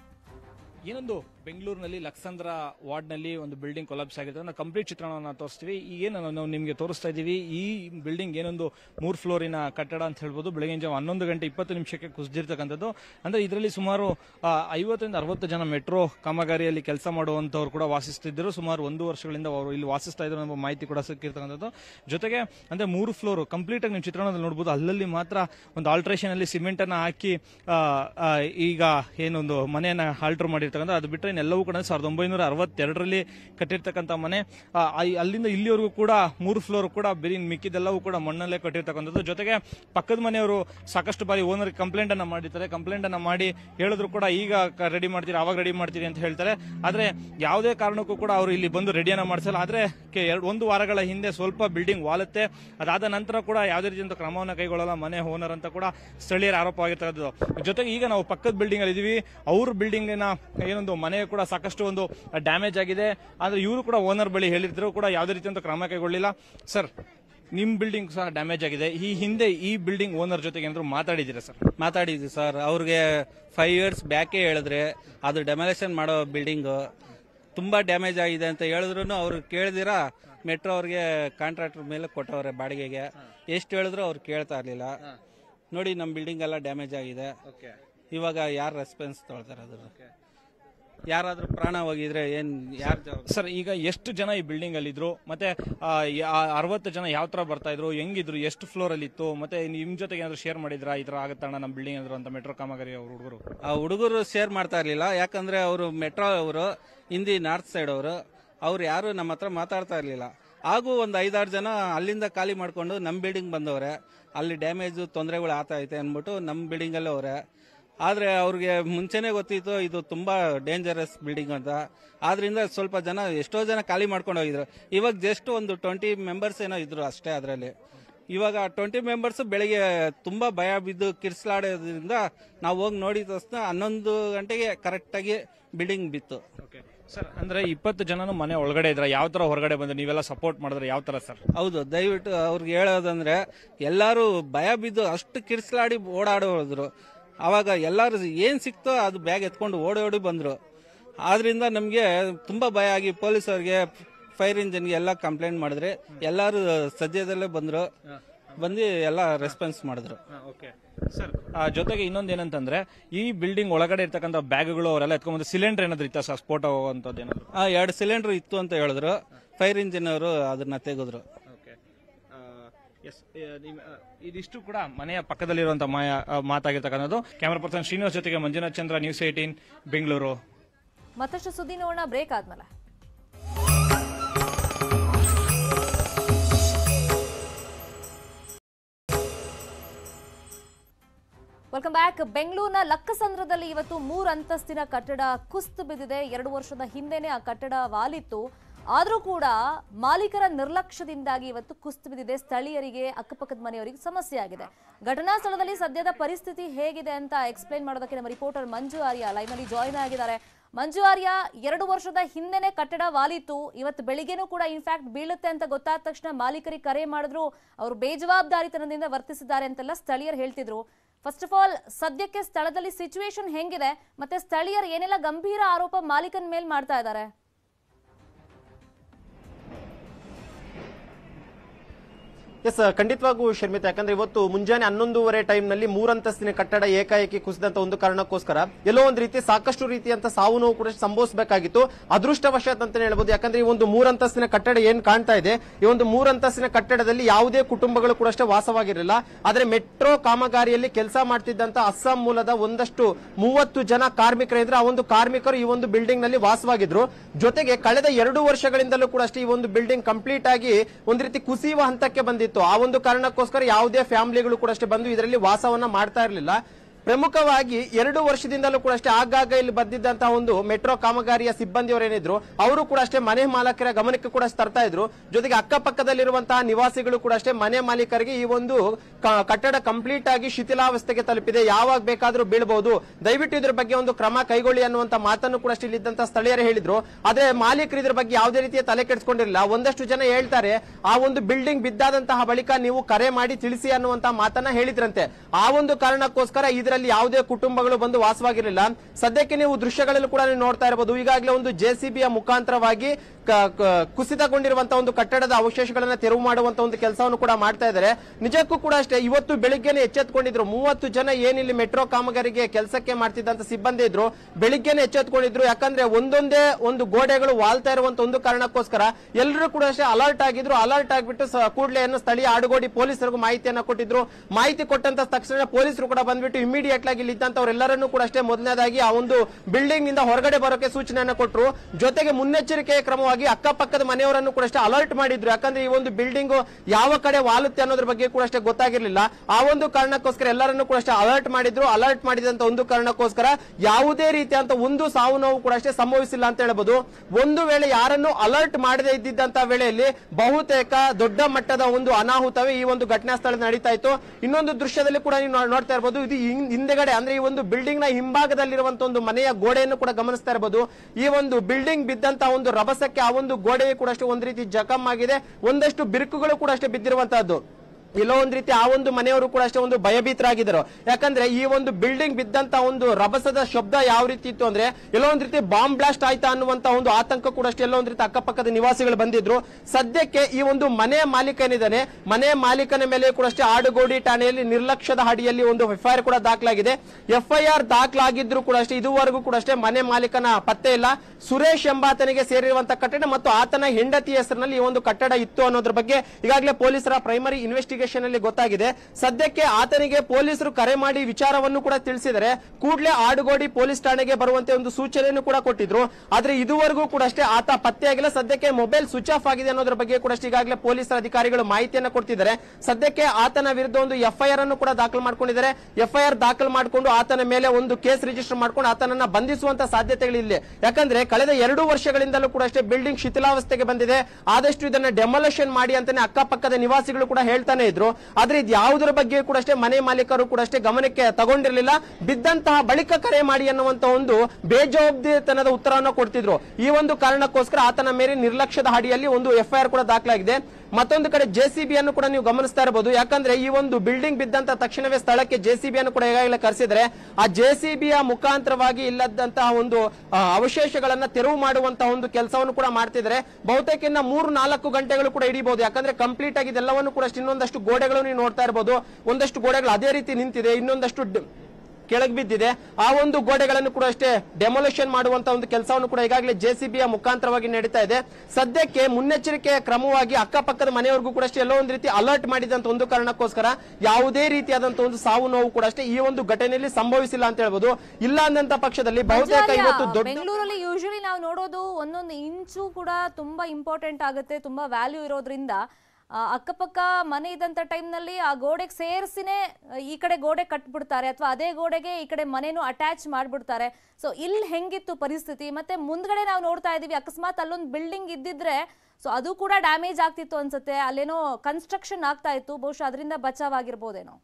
ಏನೊಂದು ಬೆಂಗಳೂರಿನಲ್ಲಿ ಲಕ್ಸಂದ್ರ ವಾರ್ಡ್ನಲ್ಲಿ ಒಂದು ಬಿಲ್ಡಿಂಗ್ ಕೊಲಾಪ್ಸ್ ಆಗಿದೆ ನಾವು ಕಂಪ್ಲೀಟ್ ಚಿತ್ರಣವನ್ನು ತೋರಿಸ್ತೀವಿ ಈ ಏನು ನಾವು ನಿಮಗೆ ತೋರಿಸ್ತಾ ಇದ್ದೀವಿ ಈ ಬಿಲ್ಡಿಂಗ್ ಏನೊಂದು ಮೂರು ಫ್ಲೋರಿನ ಕಟ್ಟಡ ಅಂತ ಹೇಳ್ಬೋದು ಬೆಳಗಿನ ಜಾವ ಹನ್ನೊಂದು ಗಂಟೆ ಇಪ್ಪತ್ತು ನಿಮಿಷಕ್ಕೆ ಕುಸಿದಿರ್ತಕ್ಕಂಥದ್ದು ಅಂದರೆ ಇದರಲ್ಲಿ ಸುಮಾರು ಆ, ಐವತ್ತರಿಂದ ಅರವತ್ತು ಜನ ಮೆಟ್ರೋ ಕಾಮಗಾರಿಯಲ್ಲಿ ಕೆಲಸ ಮಾಡುವಂಥವ್ರು ಕೂಡ ವಾಸಿಸ್ತಿದ್ದರು ಸುಮಾರು ಒಂದು ವರ್ಷಗಳಿಂದ ಅವರು ಇಲ್ಲಿ ವಾಸಿಸ್ತಾ ಇದ್ರು ಅನ್ನೋ ಮಾಹಿತಿ ಕೂಡ ಸಿಕ್ಕಿರ್ತಕ್ಕಂಥದ್ದು ಜೊತೆಗೆ ಅಂದರೆ ಮೂರು ಫ್ಲೋರ್ ಕಂಪ್ಲೀಟ್ ಆಗಿ ನೀವು ಚಿತ್ರಣದಲ್ಲಿ ನೋಡ್ಬೋದು ಅಲ್ಲಲ್ಲಿ ಮಾತ್ರ ಒಂದು ಆಲ್ಟ್ರೇಷನ್ ಅಲ್ಲಿ ಸಿಮೆಂಟ್ ಅನ್ನ ಹಾಕಿ ಆ, ಆ, ಈಗ ಏನೊಂದು ಮನೆಯನ್ನ ಆಲ್ಟರ್ ಮಾಡಿರ್ತಕ್ಕಂಥ ಅದು ಬಿಟ್ಟರೆ ಎಲ್ಲವೂ ಕೂಡ ಸಾವಿರದ ಒಂಬೈನೂರ ಅರವತ್ತೆರಡರಲ್ಲಿ ಕಟ್ಟಿರ್ತಕ್ಕಂಥ ಮನೆ ಆ, ಆ- ಅಲ್ಲಿಂದ ಇಲ್ಲಿವರೆಗೂ ಕೂಡ ಮೂರು ಫ್ಲೋರ್ ಕೂಡ ಬೇರೆ ಇನ್ನು ಮಿಕ್ಕಿದೆಲ್ಲವೂ ಕೂಡ ಮಣ್ಣಲ್ಲೇ ಕಟ್ಟಿರ್ತಕ್ಕಂಥದ್ದು ಜೊತೆಗೆ ಪಕ್ಕದ ಮನೆಯವರು ಸಾಕಷ್ಟು ಬಾರಿ ಓನರ್ ಕಂಪ್ಲೇಂಟ್ ಅನ್ನ ಮಾಡಿರ್ತಾರೆ ಕಂಪ್ಲೇಂಟ್ ಅನ್ನ ಮಾಡಿ ಹೇಳಿದ್ರು ಕೂಡ ಈಗ ರೆಡಿ ಮಾಡ್ತೀರಿ ಅವಾಗ ರೆಡಿ ಮಾಡ್ತೀರಿ ಅಂತ ಹೇಳ್ತಾರೆ ಆದ್ರೆ ಯಾವುದೇ ಕಾರಣಕ್ಕೂ ಕೂಡ ಅವರು ಇಲ್ಲಿ ಬಂದು ರೆಡಿಯನ್ನ ಮಾಡಿಸಲ್ಲ ಆದ್ರೆ ಕೆ- ಎರಡು ಒಂದು ವಾರಗಳ ಹಿಂದೆ ಸ್ವಲ್ಪ ಬಿಲ್ಡಿಂಗ್ ವಾಲುತ್ತೆ ಅದಾದ ನಂತರ ಕೂಡ ಯಾವುದೇ ರೀತಿಯಂತ ಕ್ರಮವನ್ನು ಕೈಗೊಳ್ಳಲ್ಲ ಮನೆ ಓನರ್ ಅಂತ ಕೂಡ ಸ್ಥಳೀಯರ ಆರೋಪವಾಗಿರ್ತಕ್ಕಂಥದ್ದು ಜೊತೆಗೆ ಈಗ ನಾವು ಪಕ್ಕದ ಬಿಲ್ಡಿಂಗ್ ಅಲ್ಲಿ ಇದೀವಿ ಅವ್ರ ಬಿಲ್ಡಿಂಗಿನ ಏನೊಂದು ಮನೆ ಕೂಡ ಸಾಕಷ್ಟು ಒಂದು ಡ್ಯಾಮೇಜ್ ಆಗಿದೆ ಆದ್ರೆ ಇವರು ಕೂಡ ಓನರ್ ಬಳಿ ಹೇಳಿದ್ರು ಕೂಡ ಯಾವುದೇ ರೀತಿಯಂತ ಕ್ರಮ ಕೈಗೊಳ್ಳಿಲ್ಲ ಸರ್ ನಿಮ್ ಬಿಲ್ಡಿಂಗ್ ಸಹ ಡ್ಯಾಮೇಜ್ ಆಗಿದೆ ಈ ಹಿಂದೆ ಈ ಬಿಲ್ಡಿಂಗ್ ಓನರ್ ಜೊತೆಗೆ ಏನಾದ್ರು ಮಾತಾಡಿದ್ದೀರಾ ಸರ್ ಮಾತಾಡಿದ್ವಿ ಸರ್ ಅವ್ರಿಗೆ ಫೈವ್ ಇಯರ್ಸ್ ಬ್ಯಾಕೇ ಹೇಳಿದ್ರೆ ಅದು ಡೆಮೊಲೇಷನ್ ಮಾಡೋ ಬಿಲ್ಡಿಂಗು ತುಂಬ ಡ್ಯಾಮೇಜ್ ಆಗಿದೆ ಅಂತ ಹೇಳಿದ್ರು ಅವ್ರು ಕೇಳ್ದಿರ ಮೆಟ್ರೋ ಅವ್ರಿಗೆ ಕಾಂಟ್ರಾಕ್ಟರ್ ಮೇಲೆ ಕೊಟ್ಟವ್ರೆ ಬಾಡಿಗೆಗೆ ಎಷ್ಟು ಹೇಳಿದ್ರು ಅವ್ರು ಕೇಳ್ತಾ ಇರಲಿಲ್ಲ ನೋಡಿ ನಮ್ಮ ಬಿಲ್ಡಿಂಗ್ ಎಲ್ಲ ಡ್ಯಾಮೇಜ್ ಆಗಿದೆ ಇವಾಗ ಯಾರು ರೆಸ್ಪಾನ್ಸ್ ತೊಗೊಳ್ತಾರೆ ಅದ್ರ ಯಾರಾದ್ರೂ ಪ್ರಾಣ ಹೋಗಿದ್ರೆ ಏನ್ ಯಾರು ಜವಾಬ್ದಾರಿ ಸರ್ ಈಗ ಎಷ್ಟು ಜನ ಈ ಬಿಲ್ಡಿಂಗ್ ಅಲ್ಲಿ ಇದ್ರು ಮತ್ತೆ ಆ, ಯ- ಆ ಅರವತ್ತು ಜನ ಯಾವ ತರ ಬರ್ತಾ ಇದ್ರು ಹೆಂಗಿದ್ರು ಎಷ್ಟು ಫ್ಲೋರ್ ಅಲ್ಲಿ ಇತ್ತು ಮತ್ತೆ ನಿಮ್ ಜೊತೆಗೆ ಏನಾದ್ರು ಶೇರ್ ಮಾಡಿದ್ರ ಈ ತರ ಆಗತ್ತಣ್ಣ ನಮ್ಮ ಬಿಲ್ಡಿಂಗ್ ಅಂದ್ರು ಅಂತ ಮೆಟ್ರೋ ಕಾಮಗಾರಿ ಅವ್ರ ಹುಡುಗರು ಆ ಹುಡುಗರು ಶೇರ್ ಮಾಡ್ತಾ ಇರ್ಲಿಲ್ಲ ಯಾಕಂದ್ರೆ ಅವರು ಮೆಟ್ರೋ ಅವರು ಹಿಂದಿ ನಾರ್ತ್ ಸೈಡ್ ಅವರು ಅವ್ರು ಯಾರು ನಮ್ಮ ಹತ್ರ ಮಾತಾಡ್ತಾ ಇರ್ಲಿಲ್ಲ ಹಾಗೂ ಒಂದು ಐದಾರು ಜನ ಅಲ್ಲಿಂದ ಖಾಲಿ ಮಾಡ್ಕೊಂಡು ನಮ್ಮ ಬಿಲ್ಡಿಂಗ್ ಬಂದವ್ರೆ ಅಲ್ಲಿ ಡ್ಯಾಮೇಜು ತೊಂದರೆಗಳು ಆಗ್ತಾ ಐತೆ ಅಂದ್ಬಿಟ್ಟು ನಮ್ಮ ಬಿಲ್ಡಿಂಗಲ್ಲೇ ಅವರೆ ಆದರೆ ಅವ್ರಿಗೆ ಮುಂಚೆನೇ ಗೊತ್ತಿತ್ತು ಇದು ತುಂಬ ಡೇಂಜರಸ್ ಬಿಲ್ಡಿಂಗ್ ಅಂತ ಆದ್ರಿಂದ ಸ್ವಲ್ಪ ಜನ ಎಷ್ಟೋ ಜನ ಖಾಲಿ ಮಾಡ್ಕೊಂಡು ಹೋಗಿದ್ರು ಇವಾಗ ಜಸ್ಟ್ ಒಂದು ಟ್ವೆಂಟಿ ಮೆಂಬರ್ಸ್ ಏನೋ ಇದ್ರು ಅಷ್ಟೇ ಅದರಲ್ಲಿ ಇವಾಗ ಟ್ವೆಂಟಿ ಮೆಂಬರ್ಸ್ ಬೆಳಿಗ್ಗೆ ತುಂಬಾ ಭಯ ಬಿದ್ದು ಕಿರ್ಸ್ಲಾಡೋದ್ರಿಂದ ನಾವು ಹೋಗಿ ನೋಡಿದ ತಕ್ಷಣ ಹನ್ನೊಂದು ಗಂಟೆಗೆ ಕರೆಕ್ಟಾಗಿ ಬಿಲ್ಡಿಂಗ್ ಬಿತ್ತು ಸರ್ ಅಂದ್ರೆ ಇಪ್ಪತ್ತು ಜನನು ಮನೆ ಒಳಗಡೆ ಇದ್ರ ಯಾವ ತರ ಹೊರಗಡೆ ಬಂದ್ರೆ ನೀವೆಲ್ಲ ಸಪೋರ್ಟ್ ಮಾಡಿದ್ರೆ ಯಾವ ತರ ಸರ್ ಹೌದು ದಯವಿಟ್ಟು ಅವ್ರಿಗೆ ಹೇಳೋದಂದ್ರೆ ಎಲ್ಲರೂ ಭಯ ಬಿದ್ದು ಅಷ್ಟು ಕಿರ್ಸ್ಲಾಡಿ ಓಡಾಡೋದ್ರು ಅವಾಗ ಎಲ್ಲರೂ ಏನ್ ಸಿಕ್ತೋ ಅದು ಬ್ಯಾಗ್ ಎತ್ಕೊಂಡು ಓಡಿ ಓಡಿ ಬಂದ್ರು ಆದ್ರಿಂದ ನಮಗೆ ತುಂಬಾ ಭಯ ಆಗಿ ಪೊಲೀಸವ್ರಿಗೆ ಫೈರ್ ಇಂಜಿನ್ಗೆ ಎಲ್ಲ ಕಂಪ್ಲೇಂಟ್ ಮಾಡಿದ್ರೆ ಎಲ್ಲರೂ ಸದ್ಯದಲ್ಲೇ ಬಂದ್ರು ಬಂದು ಎಲ್ಲ ರೆಸ್ಪಾನ್ಸ್ ಮಾಡಿದ್ರು ಓಕೆ ಸರ್ ಜೊತೆಗೆ ಇನ್ನೊಂದು ಏನಂತಂದ್ರೆ ಈ ಬಿಲ್ಡಿಂಗ್ ಒಳಗಡೆ ಇರ್ತಕ್ಕಂಥ ಬ್ಯಾಗ್ಗಳು ಅವರೆಲ್ಲ ಎತ್ಕೊಂಡ್ಬಂದು ಸಿಲಿಂಡರ್ ಏನಾದ್ರು ಇತ್ತ ಸರ್ ಸ್ಫೋಟ ಹೋಗುವಂತದ್ದು ಏನಾದ್ರು ಆ, ಎರಡು ಸಿಲಿಂಡರ್ ಇತ್ತು ಅಂತ ಹೇಳಿದ್ರು ಫೈರ್ ಇಂಜಿನ್ ಅವರು ಅದನ್ನ ತೆಗೆದ್ರು ಓಕೆ ಎಸ್ ಇದಿಷ್ಟು ಕೂಡ ಮನೆಯ ಪಕ್ಕದಲ್ಲಿರುವಂತಹ ಮಾಯ ಆ, ಮಾತಾಗಿರ್ತಕ್ಕಂಥದ್ದು ಕ್ಯಾಮರಾ ಪರ್ಸನ್ ಶ್ರೀನಿವಾಸ್ ಜೊತೆಗೆ ಮಂಜುನಾಥ್ ಚಂದ್ರ ನ್ಯೂಸ್ ಏಟೀನ್ ಬೆಂಗಳೂರು ಮತ್ತಷ್ಟು ಸುದ್ದಿ ನೋಡೋಣ ಬ್ರೇಕ್ ಆದ್ಮೇಲೆ ವೆಲ್ಕಮ್ ಬ್ಯಾಕ್ ಬೆಂಗಳೂರಿನ ಲಕ್ಕಸಂದ್ರದಲ್ಲಿ ಇವತ್ತು ಮೂರು ಅಂತಸ್ತಿನ ಕಟ್ಟಡ ಕುಸ್ತು ಬಿದ್ದಿದೆ ಎರಡು ವರ್ಷದ ಹಿಂದೆನೆ ಆ ಕಟ್ಟಡ ವಾಲಿತ್ತು ಆದರೂ ಕೂಡ ಮಾಲೀಕರ ನಿರ್ಲಕ್ಷ್ಯದಿಂದಾಗಿ ಇವತ್ತು ಕುಸ್ತು ಬಿದ್ದಿದೆ ಸ್ಥಳೀಯರಿಗೆ ಅಕ್ಕಪಕ್ಕದ ಮನೆಯವರಿಗೆ ಸಮಸ್ಯೆ ಆಗಿದೆ ಘಟನಾ ಸ್ಥಳದಲ್ಲಿ ಸದ್ಯದ ಪರಿಸ್ಥಿತಿ ಹೇಗಿದೆ ಅಂತ ಎಕ್ಸ್ಪ್ಲೈನ್ ಮಾಡೋದಕ್ಕೆ ನಮ್ಮ ರಿಪೋರ್ಟರ್ ಮಂಜು ಆರ್ಯ ಲೈವ್ನಲ್ಲಿ ಜಾಯ್ನ್ ಆಗಿದ್ದಾರೆ ಮಂಜು ಆರ್ಯ ಎರಡು ವರ್ಷದ ಹಿಂದೆನೆ ಕಟ್ಟಡ ವಾಲಿತ್ತು ಇವತ್ತು ಬೆಳಿಗ್ಗೆನೂ ಕೂಡ ಇನ್ಫ್ಯಾಕ್ಟ್ ಬೀಳುತ್ತೆ ಅಂತ ಗೊತ್ತಾದ ತಕ್ಷಣ ಮಾಲೀಕರಿಗೆ ಕರೆ ಮಾಡಿದ್ರು ಅವರು ಬೇಜವಾಬ್ದಾರಿತನದಿಂದ ವರ್ತಿಸಿದ್ದಾರೆ ಅಂತೆಲ್ಲ ಸ್ಥಳೀಯರು ಹೇಳ್ತಿದ್ರು ಫಸ್ಟ್ ಆಫ್ ಆಲ್ ಸದ್ಯಕ್ಕೆ ಸ್ಥಳದಲ್ಲಿ ಸಿಚುವೇಶನ್ ಹೆಂಗಿದೆ ಮತ್ತೆ ಸ್ಥಳೀಯರು ಏನೆಲ್ಲ ಗಂಭೀರ ಆರೋಪ ಮಾಲೀಕನ ಮೇಲ್ ಮಾಡ್ತಾ ಇದ್ದಾರೆ ಎಸ್ ಖಂಡಿತವಾಗೂ ಶರ್ಮಿತ ಯಾಕಂದ್ರೆ ಇವತ್ತು ಮುಂಜಾನೆ ಹನ್ನೊಂದೂವರೆ ಟೈಮ್ ನಲ್ಲಿ ಮೂರಂತಸ್ತಿನ ಕಟ್ಟಡ ಏಕಾಏಕಿ ಕುಸಿದಂತ ಒಂದು ಕಾರಣಕ್ಕೋಸ್ಕರ ಎಲ್ಲೋ ಒಂದು ರೀತಿ ಸಾಕಷ್ಟು ರೀತಿಯಂತ ಸಾವು ನೋವು ಕೂಡ ಸಂಭವಿಸಬೇಕಾಗಿತ್ತು ಅದೃಷ್ಟವಶಾತ್ ಅಂತ ಹೇಳ್ಬೋದು ಯಾಕಂದ್ರೆ ಈ ಒಂದು ಮೂರಂತಸ್ತಿನ ಕಟ್ಟಡ ಏನ್ ಕಾಣ್ತಾ ಇದೆ ಈ ಒಂದು ಮೂರಂತಸ್ತಿನ ಕಟ್ಟಡದಲ್ಲಿ ಯಾವುದೇ ಕುಟುಂಬಗಳು ಕೂಡ ಅಷ್ಟೇ ವಾಸವಾಗಿರಲಿಲ್ಲ ಆದ್ರೆ ಮೆಟ್ರೋ ಕಾಮಗಾರಿಯಲ್ಲಿ ಕೆಲಸ ಮಾಡ್ತಿದ್ದಂತ ಅಸ್ಸಾಂ ಮೂಲದ ಒಂದಷ್ಟು ಮೂವತ್ತು ಜನ ಕಾರ್ಮಿಕರಿದ್ರೆ ಆ ಒಂದು ಕಾರ್ಮಿಕರು ಈ ಒಂದು ಬಿಲ್ಡಿಂಗ್ ನಲ್ಲಿ ವಾಸವಾಗಿದ್ರು ಜೊತೆಗೆ ಕಳೆದ ಎರಡು ವರ್ಷಗಳಿಂದಲೂ ಕೂಡ ಅಷ್ಟೇ ಈ ಒಂದು ಬಿಲ್ಡಿಂಗ್ ಕಂಪ್ಲೀಟ್ ಆಗಿ ಒಂದು ರೀತಿ ಕುಸಿಯುವ ಹಂತಕ್ಕೆ ಬಂದಿತ್ತು ಆ ಒಂದು ಕಾರಣಕ್ಕೋಸ್ಕರ ಯಾವುದೇ ಫ್ಯಾಮಿಲಿಗಳು ಕೂಡ ಅಷ್ಟೇ ಬಂದು ಇದರಲ್ಲಿ ವಾಸವನ್ನ ಮಾಡ್ತಾ ಇರಲಿಲ್ಲ ಪ್ರಮುಖವಾಗಿ ಎರಡು ವರ್ಷದಿಂದಲೂ ಕೂಡ ಅಷ್ಟೇ ಆಗಾಗ ಇಲ್ಲಿ ಬಂದಿದ್ದಂತಹ ಒಂದು ಮೆಟ್ರೋ ಕಾಮಗಾರಿಯ ಸಿಬ್ಬಂದಿಯವರು ಏನಿದ್ರು ಅವರು ಕೂಡ ಅಷ್ಟೇ ಮನೆ ಮಾಲಕರ ಗಮನಕ್ಕೆ ಕೂಡ ತರ್ತಾ ಇದ್ರು ಜೊತೆಗೆ ಅಕ್ಕಪಕ್ಕದಲ್ಲಿರುವಂತಹ ನಿವಾಸಿಗಳು ಕೂಡ ಅಷ್ಟೇ ಮನೆ ಮಾಲೀಕರಿಗೆ ಈ ಒಂದು ಕ- ಕಟ್ಟಡ ಕಂಪ್ಲೀಟ್ ಆಗಿ ಶಿಥಿಲಾವಸ್ಥೆಗೆ ತಲುಪಿದೆ ಯಾವಾಗ ಬೇಕಾದ್ರೂ ಬೀಳ್ಬಹುದು ದಯವಿಟ್ಟು ಇದ್ರ ಬಗ್ಗೆ ಒಂದು ಕ್ರಮ ಕೈಗೊಳ್ಳಿ ಅನ್ನುವಂತ ಮಾತನ್ನು ಕೂಡ ಅಷ್ಟೇ ಇಲ್ಲಿದ್ದಂತ ಸ್ಥಳೀಯರು ಹೇಳಿದ್ರು ಆದ್ರೆ ಮಾಲೀಕರು ಇದ್ರ ಬಗ್ಗೆ ಯಾವುದೇ ರೀತಿಯ ತಲೆ ಕೆಡಿಸ್ಕೊಂಡಿರಲಿಲ್ಲ ಒಂದಷ್ಟು ಜನ ಹೇಳ್ತಾರೆ ಆ ಒಂದು ಬಿಲ್ಡಿಂಗ್ ಬಿದ್ದಾದಂತಹ ಬಳಿಕ ನೀವು ಕರೆ ಮಾಡಿ ತಿಳಿಸಿ ಅನ್ನುವಂತ ಮಾತನ್ನ ಹೇಳಿದ್ರಂತೆ ಆ ಒಂದು ಕಾರಣಕ್ಕೋಸ್ಕರ ಇದರಲ್ಲಿ ಯಾವುದೇ ಕುಟುಂಬಗಳು ಬಂದು ವಾಸವಾಗಿರಲಿಲ್ಲ ಸದ್ಯಕ್ಕೆ ನೀವು ದೃಶ್ಯಗಳಲ್ಲಿ ಕೂಡ ನೀವು ನೋಡ್ತಾ ಇರಬಹುದು ಈಗಾಗಲೇ ಒಂದು ಜೆಸಿಬಿಯ ಮುಖಾಂತರವಾಗಿ ಕ- ಕ- ಕುಸಿತಗೊಂಡಿರುವಂತಹ ಒಂದು ಕಟ್ಟಡದ ಅವಶೇಷಗಳನ್ನ ತೆರವು ಮಾಡುವಂತ ಒಂದು ಕೆಲಸವನ್ನು ಕೂಡ ಮಾಡ್ತಾ ಇದ್ದಾರೆ ನಿಜಕ್ಕೂ ಕೂಡ ಅಷ್ಟೇ ಇವತ್ತು ಬೆಳಿಗ್ಗೆನೆ ಎಚ್ಚೆತ್ಕೊಂಡಿದ್ರು ಮೂವತ್ತು ಜನ ಏನಿಲ್ಲಿ ಮೆಟ್ರೋ ಕಾಮಗಾರಿಗೆ ಕೆಲಸಕ್ಕೆ ಮಾಡ್ತಿದ್ದಂತ ಸಿಬ್ಬಂದಿ ಇದ್ರು ಬೆಳಿಗ್ಗೆನೆ ಎಚ್ಚೆತ್ಕೊಂಡಿದ್ರು ಯಾಕಂದ್ರೆ ಒಂದೊಂದೇ ಒಂದು ಗೋಡೆಗಳು ವಾಲ್ತಾ ಇರುವಂತ ಒಂದು ಕಾರಣಕ್ಕೋಸ್ಕರ ಎಲ್ಲರೂ ಕೂಡ ಅಷ್ಟೇ ಅಲರ್ಟ್ ಆಗಿದ್ರು ಅಲರ್ಟ್ ಆಗಿಬಿಟ್ಟು ಸ- ಕೂಡ್ಲೇ ಏನು ಸ್ಥಳೀಯ ಆಡುಗೋಡಿ ಪೊಲೀಸರಿಗೂ ಮಾಹಿತಿಯನ್ನ ಕೊಟ್ಟಿದ್ರು ಮಾಹಿತಿ ಕೊಟ್ಟಂತ ತಕ್ಷಣ ಪೊಲೀಸರು ಕೂಡ ಬಂದ್ಬಿಟ್ಟು ಇಮಿಡಿಯೇಟ್ ಆಗಿ ಇಲ್ಲಿ ಇದ್ದಂತವರೆಲ್ಲರನ್ನೂ ಕೂಡ ಅಷ್ಟೇ ಮೊದಲನೇದಾಗಿ ಆ ಒಂದು ಬಿಲ್ಡಿಂಗ್ ನಿಂದ ಹೊರಗಡೆ ಬರೋಕೆ ಸೂಚನೆಯನ್ನ ಕೊಟ್ಟರು ಜೊತೆಗೆ ಮುನ್ನೆಚ್ಚರಿಕೆಯ ಕ್ರಮವಾಗಿ ಅಕ್ಕಪಕ್ಕದ ಮನೆಯವರನ್ನು ಕೂಡ ಅಷ್ಟೇ ಅಲರ್ಟ್ ಮಾಡಿದ್ರು ಯಾಕಂದ್ರೆ ಈ ಒಂದು ಬಿಲ್ಡಿಂಗ್ ಯಾವ ಕಡೆ ವಾಲುತ್ತೆ ಅನ್ನೋದ್ರ ಬಗ್ಗೆ ಕೂಡ ಅಷ್ಟೇ ಗೊತ್ತಾಗಿರ್ಲಿಲ್ಲ ಆ ಒಂದು ಕಾರಣಕ್ಕೋಸ್ಕರ ಎಲ್ಲರನ್ನೂ ಕೂಡ ಅಷ್ಟೇ ಅಲರ್ಟ್ ಮಾಡಿದ್ರು ಅಲರ್ಟ್ ಮಾಡಿದಂತ ಒಂದು ಕಾರಣಕ್ಕೋಸ್ಕರ ಯಾವುದೇ ರೀತಿಯಂತ ಒಂದು ಸಾವು ನೋವು ಕೂಡ ಅಷ್ಟೇ ಸಂಭವಿಸಿಲ್ಲ ಅಂತ ಹೇಳ್ಬೋದು ಒಂದು ವೇಳೆ ಯಾರನ್ನು ಅಲರ್ಟ್ ಮಾಡದೇ ಇದ್ದಿದ್ದಂತ ವೇಳೆಯಲ್ಲಿ ಬಹುತೇಕ ದೊಡ್ಡ ಮಟ್ಟದ ಒಂದು ಅನಾಹುತವೇ ಈ ಒಂದು ಘಟನಾ ಸ್ಥಳದಲ್ಲಿ ನಡೀತಾ ಇತ್ತು ಇನ್ನೊಂದು ದೃಶ್ಯದಲ್ಲಿ ಕೂಡ ನೀವು ನೋ- ನೋಡ್ತಾ ಇರಬಹುದು ಇದು ಹಿಂ- ಹಿಂದೆಗಡೆ ಅಂದ್ರೆ ಈ ಒಂದು ಬಿಲ್ಡಿಂಗ್ ನ ಹಿಂಭಾಗದಲ್ಲಿರುವಂತ ಒಂದು ಮನೆಯ ಗೋಡೆಯನ್ನು ಕೂಡ ಗಮನಿಸ್ತಾ ಇರಬಹುದು ಈ ಒಂದು ಬಿಲ್ಡಿಂಗ್ ಬಿದ್ದಂತಹ ಒಂದು ರಭಸಕ್ಕೆ ಆ ಒಂದು ಗೋಡೆಯು ಕೂಡ ಅಷ್ಟೇ ಒಂದು ರೀತಿ ಜಖಮ್ ಆಗಿದೆ ಒಂದಷ್ಟು ಬಿರುಕುಗಳು ಕೂಡ ಅಷ್ಟೇ ಬಿದ್ದಿರುವಂತಹದ್ದು ಎಲ್ಲೋ ಒಂದ್ ರೀತಿ ಆ ಒಂದು ಮನೆಯವರು ಕೂಡ ಅಷ್ಟೇ ಒಂದು ಭಯಭೀತರಾಗಿದ್ದರು ಯಾಕಂದ್ರೆ ಈ ಒಂದು ಬಿಲ್ಡಿಂಗ್ ಬಿದ್ದಂತ ಒಂದು ರಭಸದ ಶಬ್ದ ಯಾವ ರೀತಿ ಇತ್ತು ಅಂದ್ರೆ ಎಲ್ಲೋ ಒಂದ್ ರೀತಿ ಬಾಂಬ್ ಬ್ಲಾಸ್ಟ್ ಆಯ್ತಾ ಅನ್ನುವಂತ ಒಂದು ಆತಂಕ ಕೂಡ ಅಷ್ಟೇ ಎಲ್ಲೋ ಒಂದ್ ರೀತಿ ಅಕ್ಕಪಕ್ಕದ ನಿವಾಸಿಗಳು ಬಂದಿದ್ರು ಸದ್ಯಕ್ಕೆ ಈ ಒಂದು ಮನೆ ಮಾಲೀಕ ಏನಿದ್ದಾನೆ ಮನೆ ಮಾಲೀಕನ ಮೇಲೆ ಕೂಡ ಅಷ್ಟೇ ಆಡುಗೋಡಿ ಠಾಣೆಯಲ್ಲಿ ನಿರ್ಲಕ್ಷ್ಯದ ಅಡಿಯಲ್ಲಿ ಒಂದು ಎಫ್ಐಆರ್ ಕೂಡ ದಾಖಲಾಗಿದೆ ಎಫ್ಐಆರ್ ದಾಖಲಾಗಿದ್ರು ಕೂಡ ಅಷ್ಟೇ ಇದುವರೆಗೂ ಕೂಡ ಅಷ್ಟೇ ಮನೆ ಮಾಲೀಕನ ಪತ್ತೆ ಇಲ್ಲ ಸುರೇಶ್ ಎಂಬಾತನಿಗೆ ಸೇರಿರುವಂತಹ ಕಟ್ಟಡ ಮತ್ತು ಆತನ ಹೆಂಡತಿ ಹೆಸರಿನಲ್ಲಿ ಈ ಒಂದು ಕಟ್ಟಡ ಇತ್ತು ಅನ್ನೋದ್ರ ಬಗ್ಗೆ ಈಗಾಗಲೇ ಪೊಲೀಸರ ಪ್ರೈಮರಿ ಇನ್ವೆಸ್ಟಿಗೇಷನ್ ಅಲ್ಲಿ ಗೊತ್ತಾಗಿದೆ ಸದ್ಯಕ್ಕೆ ಆತನಿಗೆ ಪೊಲೀಸರು ಕರೆ ಮಾಡಿ ವಿಚಾರವನ್ನು ಕೂಡ ತಿಳಿಸಿದರೆ ಕೂಡಲೇ ಆಡುಗೋಡಿ ಪೊಲೀಸ್ ಠಾಣೆಗೆ ಬರುವಂತೆ ಒಂದು ಸೂಚನೆಯನ್ನು ಕೂಡ ಕೊಟ್ಟಿದ್ರು ಆದ್ರೆ ಇದುವರೆಗೂ ಕೂಡ ಅಷ್ಟೇ ಆತ ಪತ್ತೆಯಾಗಿಲ್ಲ ಸದ್ಯಕ್ಕೆ ಮೊಬೈಲ್ ಸ್ವಿಚ್ ಆಫ್ ಆಗಿದೆ ಅನ್ನೋದ್ರ ಬಗ್ಗೆ ಕೂಡ ಅಷ್ಟೇ ಈಗಾಗಲೇ ಪೊಲೀಸರ ಅಧಿಕಾರಿಗಳು ಮಾಹಿತಿಯನ್ನು ಕೊಡ್ತಿದ್ದಾರೆ ಸದ್ಯಕ್ಕೆ ಆತನ ವಿರುದ್ಧ ಒಂದು ಎಫ್ಐಆರ್ ಅನ್ನು ಕೂಡ ದಾಖಲು ಮಾಡ್ಕೊಂಡಿದ್ದಾರೆ ಎಫ್ಐಆರ್ ದಾಖಲು ಮಾಡಿಕೊಂಡು ಆತನ ಮೇಲೆ ಒಂದು ಕೇಸ್ ರಿಜಿಸ್ಟರ್ ಮಾಡ್ಕೊಂಡು ಆತನನ್ನ ಬಂಧಿಸುವಂತ ಸಾಧ್ಯತೆಗಳಿಲ್ಲ ಯಾಕಂದ್ರೆ ಕಳೆದ ಎರಡು ವರ್ಷಗಳಿಂದಲೂ ಕೂಡ ಅಷ್ಟೇ ಬಿಲ್ಡಿಂಗ್ ಶಿಥಿಲಾವಸ್ಥೆಗೆ ಬಂದಿದೆ ಆದಷ್ಟು ಇದನ್ನ ಡೆಮೊಲೇಷನ್ ಮಾಡಿ ಅಂತಾನೆ ಅಕ್ಕಪಕ್ಕದ ನಿವಾಸಿಗಳು ಕೂಡ ಹೇಳ್ತಾನೆ ಇದ್ರು ಆದ್ರೆ ಇದು ಯಾವುದರ ಬಗ್ಗೆ ಕೂಡ ಅಷ್ಟೇ ಮನೆ ಮಾಲೀಕರು ಕೂಡ ಅಷ್ಟೇ ಗಮನಕ್ಕೆ ತಗೊಂಡಿರಲಿಲ್ಲ ಬಿದ್ದಂತಹ ಬಳಿಕ ಕರೆ ಮಾಡಿ ಅನ್ನುವಂತ ಒಂದು ಬೇಜವಾಬ್ದಾರಿತನದ ಉತ್ತರವನ್ನು ಕೊಡ್ತಿದ್ರು ಈ ಒಂದು ಕಾರಣಕ್ಕೋಸ್ಕರ ಆತನ ಮೇಲೆ ನಿರ್ಲಕ್ಷ್ಯದ ಅಡಿಯಲ್ಲಿ ಒಂದು ಎಫ್ಐಆರ್ ಕೂಡ ದಾಖಲಾಗಿದೆ ಮತ್ತೊಂದು ಕಡೆ ಜೆಸಿಬಿ ಅನ್ನು ಕೂಡ ನೀವು ಗಮನಿಸ್ತಾ ಇರಬಹುದು ಯಾಕಂದ್ರೆ ಈ ಒಂದು ಬಿಲ್ಡಿಂಗ್ ಬಿದ್ದಂತ ತಕ್ಷಣವೇ ಸ್ಥಳಕ್ಕೆ ಜೆಸಿಬಿ ಅನ್ನು ಕೂಡ ಈಗಾಗಲೇ ಕರೆಸಿದ್ರೆ ಆ ಜೆಸಿಬಿಯ ಮುಖಾಂತರವಾಗಿ ಇಲ್ಲದಂತಹ ಒಂದು ಆ, ಅವಶೇಷಗಳನ್ನ ತೆರವು ಮಾಡುವಂತಹ ಒಂದು ಕೆಲಸವನ್ನು ಕೂಡ ಮಾಡ್ತಿದ್ದಾರೆ ಬಹುತೇಕ ಇನ್ನ ಮೂರು ನಾಲ್ಕು ಗಂಟೆಗಳು ಕೂಡ ಹಿಡಿಬಹುದು ಯಾಕಂದ್ರೆ ಕಂಪ್ಲೀಟ್ ಆಗಿ ಇದೆಲ್ಲವನ್ನು ಕೂಡ ಅಷ್ಟು ಇನ್ನೊಂದಷ್ಟು ಗೋಡೆಗಳು ನೀವು ನೋಡ್ತಾ ಇರಬಹುದು ಒಂದಷ್ಟು ಗೋಡೆಗಳು ಅದೇ ರೀತಿ ನಿಂತಿದೆ ಇನ್ನೊಂದಷ್ಟು ಡ್- ಕೆಳಗೆ ಬಿದ್ದಿದೆ ಆ ಒಂದು ಗೋಡೆಗಳನ್ನು ಕೂಡ ಅಷ್ಟೇ ಡೆಮೊಲೇಷನ್ ಮಾಡುವಂತ ಒಂದು ಕೆಲಸವನ್ನು ಕೂಡ ಈಗಾಗಲೇ ಜೆಸಿಬಿಯ ಮುಖಾಂತರವಾಗಿ ನಡೀತಾ ಇದೆ ಸದ್ಯಕ್ಕೆ ಮುನ್ನೆಚ್ಚರಿಕೆಯ ಕ್ರಮವಾಗಿ ಅಕ್ಕಪಕ್ಕದ ಮನೆಯವರೆಗೂ ಕೂಡ ಅಷ್ಟೇ ಎಲ್ಲೋ ಒಂದು ರೀತಿ ಅಲರ್ಟ್ ಮಾಡಿದಂತ ಒಂದು ಕಾರಣಕ್ಕೋಸ್ಕರ ಯಾವುದೇ ರೀತಿಯಾದಂತ ಒಂದು ಸಾವು ನೋವು ಕೂಡ ಅಷ್ಟೇ ಈ ಒಂದು ಘಟನೆಯಲ್ಲಿ ಸಂಭವಿಸಿಲ್ಲ ಅಂತ ಹೇಳ್ಬೋದು ಇಲ್ಲ ಅಂದಂತ ಪಕ್ಷದಲ್ಲಿ ಬಹುತೇಕ ಆಚಾರ್ಯ, ಇವತ್ತು ದೊಡ್ಡ ಬೆಂಗಳೂರಲ್ಲಿ ಯೂಶಲಿ ನಾವು ನೋಡೋದು ಒಂದೊಂದು ಇಂಚು ಕೂಡ ತುಂಬಾ ಇಂಪಾರ್ಟೆಂಟ್ ಆಗುತ್ತೆ ತುಂಬಾ ವ್ಯಾಲ್ಯೂ ಇರೋದ್ರಿಂದ ಆ, ಅಕ್ಕಪಕ್ಕ ಮನೆ ಇದ್ದಂತ ಟೈಮ್ನಲ್ಲಿ ಆ ಗೋಡೆಗೆ ಸೇರಿಸಿನೇ ಈ ಕಡೆ ಗೋಡೆ ಕಟ್ಬಿಡ್ತಾರೆ ಅಥವಾ ಅದೇ ಗೋಡೆಗೆ ಈ ಕಡೆ ಮನೇನು ಅಟ್ಯಾಚ್ ಮಾಡ್ಬಿಡ್ತಾರೆ ಸೊ ಇಲ್ಲಿ ಹೆಂಗಿತ್ತು ಪರಿಸ್ಥಿತಿ ಮತ್ತೆ ಮುಂದ್ಗಡೆ ನಾವು ನೋಡ್ತಾ ಇದೀವಿ ಅಕಸ್ಮಾತ್ ಅಲ್ಲೊಂದು ಬಿಲ್ಡಿಂಗ್ ಇದ್ದಿದ್ರೆ ಸೊ ಅದು ಕೂಡ ಡ್ಯಾಮೇಜ್ ಆಗ್ತಿತ್ತು ಅನ್ಸುತ್ತೆ ಅಲ್ಲೇನೋ ಕನ್ಸ್ಟ್ರಕ್ಷನ್ ಆಗ್ತಾ ಇತ್ತು ಬಹುಶಃ ಅದರಿಂದ ಬಚಾವ್ ಆಗಿರ್ಬೋದೇನೋ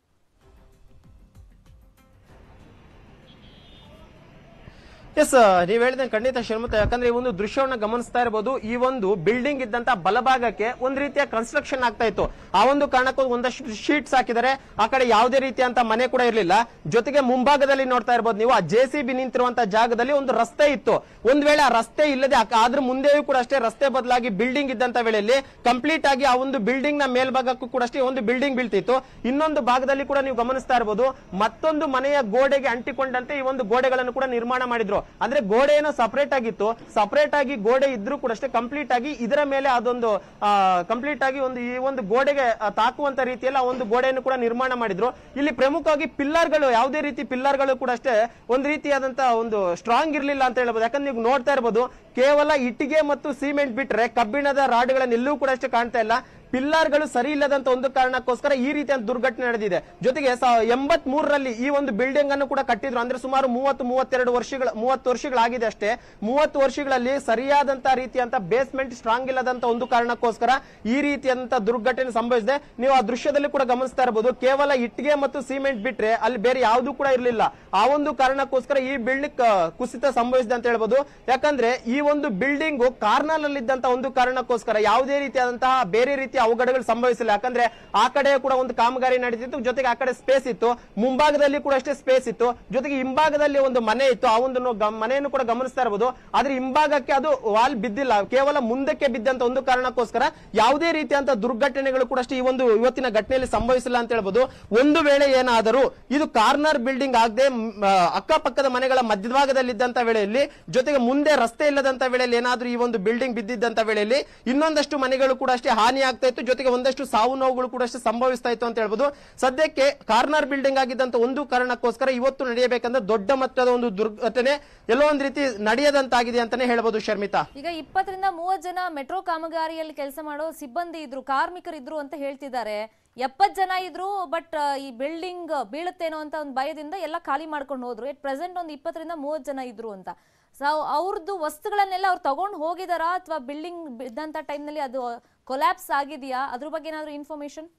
ಎಸ್ ನೀವ್ ಹೇಳಿದ ಖಂಡಿತ ಶ್ರೀಮಂತ ಯಾಕಂದ್ರೆ ಈ ಒಂದು ದೃಶ್ಯವನ್ನ ಗಮನಿಸ್ತಾ ಇರಬಹುದು ಈ ಒಂದು ಬಿಲ್ಡಿಂಗ್ ಇದ್ದಂತ ಬಲಭಾಗಕ್ಕೆ ಒಂದ್ ರೀತಿಯ ಕನ್ಸ್ಟ್ರಕ್ಷನ್ ಆಗ್ತಾ ಇತ್ತು ಆ ಒಂದು ಕಾರಣಕ್ಕೂ ಒಂದಷ್ಟು ಶೀಟ್ಸ್ ಹಾಕಿದ್ದಾರೆ ಆ ಕಡೆ ಯಾವುದೇ ರೀತಿಯಂತ ಮನೆ ಕೂಡ ಇರಲಿಲ್ಲ ಜೊತೆಗೆ ಮುಂಭಾಗದಲ್ಲಿ ನೋಡ್ತಾ ಇರಬಹುದು ನೀವು ಆ ಜೆ ಸಿ ಬಿ ನಿಂತಿರುವಂತ ಜಾಗದಲ್ಲಿ ಒಂದು ರಸ್ತೆ ಇತ್ತು ಒಂದ್ ವೇಳೆ ಆ ರಸ್ತೆ ಇಲ್ಲದೆ ಆ- ಅದ್ರ ಮುಂದೆಯೂ ಕೂಡ ಅಷ್ಟೇ ರಸ್ತೆ ಬದಲಾಗಿ ಬಿಲ್ಡಿಂಗ್ ಇದ್ದಂತ ವೇಳೆಯಲ್ಲಿ ಕಂಪ್ಲೀಟ್ ಆಗಿ ಆ ಒಂದು ಬಿಲ್ಡಿಂಗ್ ನ ಮೇಲ್ಭಾಗಕ್ಕೂ ಕೂಡ ಅಷ್ಟೇ ಒಂದು ಬಿಲ್ಡಿಂಗ್ ಬೀಳ್ತಿತ್ತು ಇನ್ನೊಂದು ಭಾಗದಲ್ಲಿ ಕೂಡ ನೀವು ಗಮನಿಸ್ತಾ ಇರಬಹುದು ಮತ್ತೊಂದು ಮನೆಯ ಗೋಡೆಗೆ ಅಂಟಿಕೊಂಡಂತೆ ಈ ಒಂದು ಗೋಡೆಗಳನ್ನು ಕೂಡ ನಿರ್ಮಾಣ ಮಾಡಿದ್ರು ಅಂದ್ರೆ ಗೋಡೆ ಏನೋ ಸಪರೇಟ್ ಆಗಿತ್ತು ಸಪರೇಟ್ ಆಗಿ ಗೋಡೆ ಇದ್ರೂ ಕೂಡ ಅಷ್ಟೇ ಕಂಪ್ಲೀಟ್ ಆಗಿ ಇದರ ಮೇಲೆ ಅದೊಂದು ಕಂಪ್ಲೀಟ್ ಆಗಿ ಒಂದು ಈ ಒಂದು ಗೋಡೆಗೆ ಆ, ತಾಕುವಂತ ರೀತಿಯಲ್ಲಿ ಆ ಒಂದು ಗೋಡೆಯನ್ನು ಕೂಡ ನಿರ್ಮಾಣ ಮಾಡಿದ್ರು ಇಲ್ಲಿ ಪ್ರಮುಖವಾಗಿ ಪಿಲ್ಲರ್ಗಳು ಯಾವುದೇ ರೀತಿ ಪಿಲ್ಲರ್ಗಳು ಕೂಡ ಅಷ್ಟೇ ಒಂದು ರೀತಿಯಾದಂತಹ ಒಂದು ಸ್ಟ್ರಾಂಗ್ ಇರಲಿಲ್ಲ ಅಂತ ಹೇಳ್ಬೋದು ಯಾಕಂದ್ರೆ ನೀವು ನೋಡ್ತಾ ಇರಬಹುದು ಕೇವಲ ಇಟ್ಟಿಗೆ ಮತ್ತು ಸಿಮೆಂಟ್ ಬಿಟ್ರೆ ಕಬ್ಬಿಣದ ರಾಡ್ಗಳನ್ನ ಎಲ್ಲೂ ಕೂಡ ಅಷ್ಟೇ ಕಾಣ್ತಾ ಇಲ್ಲ ಪಿಲ್ಲರ್ಗಳು ಸರಿ ಇಲ್ಲದಂತ ಒಂದು ಕಾರಣಕ್ಕೋಸ್ಕರ ಈ ರೀತಿಯ ದುರ್ಘಟನೆ ನಡೆದಿದೆ ಜೊತೆಗೆ ಎಂಬತ್ ಮೂರರಲ್ಲಿ ಈ ಒಂದು ಬಿಲ್ಡಿಂಗ್ ಅನ್ನು ಕೂಡ ಕಟ್ಟಿದ್ರು ಅಂದ್ರೆ ಸುಮಾರು ಮೂವತ್ತು ಮೂವತ್ತೆರಡು ವರ್ಷಗಳ ಮೂವತ್ತು ವರ್ಷಗಳಾಗಿದೆ ಅಷ್ಟೇ ಮೂವತ್ತು ವರ್ಷಗಳಲ್ಲಿ ಸರಿಯಾದಂತ ರೀತಿಯಂತ ಬೇಸ್ಮೆಂಟ್ ಸ್ಟ್ರಾಂಗ್ ಇಲ್ಲದಂತ ಒಂದು ಕಾರಣಕ್ಕೋಸ್ಕರ ಈ ರೀತಿಯಂತ ದುರ್ಘಟನೆ ಸಂಭವಿಸಿದೆ ನೀವು ಆ ದೃಶ್ಯದಲ್ಲಿ ಕೂಡ ಗಮನಿಸ್ತಾ ಇರಬಹುದು ಕೇವಲ ಇಟ್ಟಿಗೆ ಮತ್ತು ಸಿಮೆಂಟ್ ಬಿಟ್ರೆ ಅಲ್ಲಿ ಬೇರೆ ಯಾವುದು ಕೂಡ ಇರಲಿಲ್ಲ ಆ ಒಂದು ಕಾರಣಕ್ಕೋಸ್ಕರ ಈ ಬಿಲ್ಡಿಂಗ್ ಕುಸಿತ ಸಂಭವಿಸಿದೆ ಅಂತ ಹೇಳ್ಬೋದು ಯಾಕಂದ್ರೆ ಈ ಒಂದು ಬಿಲ್ಡಿಂಗ್ ಕಾರ್ನರ್ ಅಲ್ಲಿ ಇದ್ದಂತ ಒಂದು ಕಾರಣಕ್ಕೋಸ್ಕರ ಯಾವುದೇ ರೀತಿಯಾದಂತಹ ಬೇರೆ ರೀತಿಯ ಅವಘಡಗಳು ಸಂಭವಿಸಿಲ್ಲ ಯಾಕಂದ್ರೆ ಆ ಕಡೆ ಕೂಡ ಒಂದು ಕಾಮಗಾರಿ ನಡೀತಿತ್ತು ಜೊತೆಗೆ ಆ ಕಡೆ ಸ್ಪೇಸ್ ಇತ್ತು ಮುಂಭಾಗದಲ್ಲಿ ಕೂಡ ಅಷ್ಟೇ ಸ್ಪೇಸ್ ಇತ್ತು ಜೊತೆಗೆ ಹಿಂಭಾಗದಲ್ಲಿ ಒಂದು ಮನೆ ಇತ್ತು ಆ ಒಂದು ನೋ- ಗಮ್- ಮನೆಯನ್ನು ಕೂಡ ಗಮನಿಸ್ತಾ ಇರಬಹುದು ಆದ್ರೆ ಹಿಂಭಾಗಕ್ಕೆ ಅದು ವಾಲ್ ಬಿದ್ದಿಲ್ಲ ಕೇವಲ ಮುಂದಕ್ಕೆ ಬಿದ್ದಂತ ಒಂದು ಕಾರಣಕ್ಕೋಸ್ಕರ ಯಾವುದೇ ರೀತಿಯಂತ ದುರ್ಘಟನೆಗಳು ಕೂಡ ಅಷ್ಟೇ ಈ ಒಂದು ಇವತ್ತಿನ ಘಟನೆಯಲ್ಲಿ ಸಂಭವಿಸಿಲ್ಲ ಅಂತ ಹೇಳ್ಬೋದು ಒಂದು ವೇಳೆ ಏನಾದರೂ ಇದು ಕಾರ್ನರ್ ಬಿಲ್ಡಿಂಗ್ ಆಗದೆ ಅಕ್ಕಪಕ್ಕದ ಮನೆಗಳ ಮಧ್ಯಭಾಗದಲ್ಲಿದ್ದಂತ ವೇಳೆಯಲ್ಲಿ ಜೊತೆಗೆ ಮುಂದೆ ರಸ್ತೆ ಇಲ್ಲದಂತ ವೇಳೆಯಲ್ಲಿ ಏನಾದ್ರೂ ಈ ಒಂದು ಬಿಲ್ಡಿಂಗ್ ಬಿದ್ದಿದ್ದಂತ ವೇಳೆಯಲ್ಲಿ ಇನ್ನೊಂದಷ್ಟು ಮನೆಗಳು ಕೂಡ ಅಷ್ಟೇ ಹಾನಿ ಆಗ್ತಾ ಇತ್ತು ಜೊತೆಗೆ ಒಂದಷ್ಟು ಸಾವು ನೋವುಗಳು ಕೂಡ ಅಷ್ಟೇ ಸಂಭವಿಸ್ತಾ ಇತ್ತು ಅಂತ ಹೇಳ್ಬೋದು ಸದ್ಯಕ್ಕೆ ಕಾರ್ನರ್ ಬಿಲ್ಡಿಂಗ್ ಆಗಿದ್ದಂತ ಒಂದು ಕಾರಣಕ್ಕೋಸ್ಕರ ಇವತ್ತು ನಡೆಯಬೇಕಂದ್ರೆ ದೊಡ್ಡ ಮಟ್ಟದ ಒಂದು ದುರ್ಘಟನೆ ಎಲ್ಲೋ ಒಂದ್ ರೀತಿ ನಡೆಯದಂತಾಗಿದೆ ಅಂತಾನೆ ಹೇಳ್ಬೋದು ಶರ್ಮಿತಾ ಈಗ ಇಪ್ಪತ್ತರಿಂದ ಮೂವತ್ತು ಜನ ಮೆಟ್ರೋ ಕಾಮಗಾರಿಯಲ್ಲಿ ಕೆಲಸ ಮಾಡೋ ಸಿಬ್ಬಂದಿ ಇದ್ರು ಕಾರ್ಮಿಕರಿದ್ರು ಅಂತ ಹೇಳ್ತಿದ್ದಾರೆ ಎಪ್ಪತ್ ಜನ ಇದ್ರು ಬಟ್ ಈ ಬಿಲ್ಡಿಂಗ್ ಬೀಳುತ್ತೇನೋ ಅಂತ ಒಂದು ಭಯದಿಂದ ಎಲ್ಲ ಖಾಲಿ ಮಾಡ್ಕೊಂಡು ಹೋದ್ರು ಎಟ್ ಪ್ರೆಸೆಂಟ್ ಒಂದು ಇಪ್ಪತ್ತರಿಂದ ಮೂವತ್ತು ಜನ ಇದ್ರು ಅಂತ ಸೊ ಅವ್ರದ್ದು ವಸ್ತುಗಳನ್ನೆಲ್ಲ ಅವ್ರು ತಗೊಂಡು ಹೋಗಿದಾರಾ ಅಥವಾ ಬಿಲ್ಡಿಂಗ್ ಬಿದ್ದಂತ ಟೈಮ್ನಲ್ಲಿ ಅದು ಕೊಲ್ಯಾಪ್ಸ್ ಆಗಿದೆಯಾ ಅದ್ರ ಬಗ್ಗೆ ಏನಾದ್ರು ಇನ್ಫಾರ್ಮೇಶನ್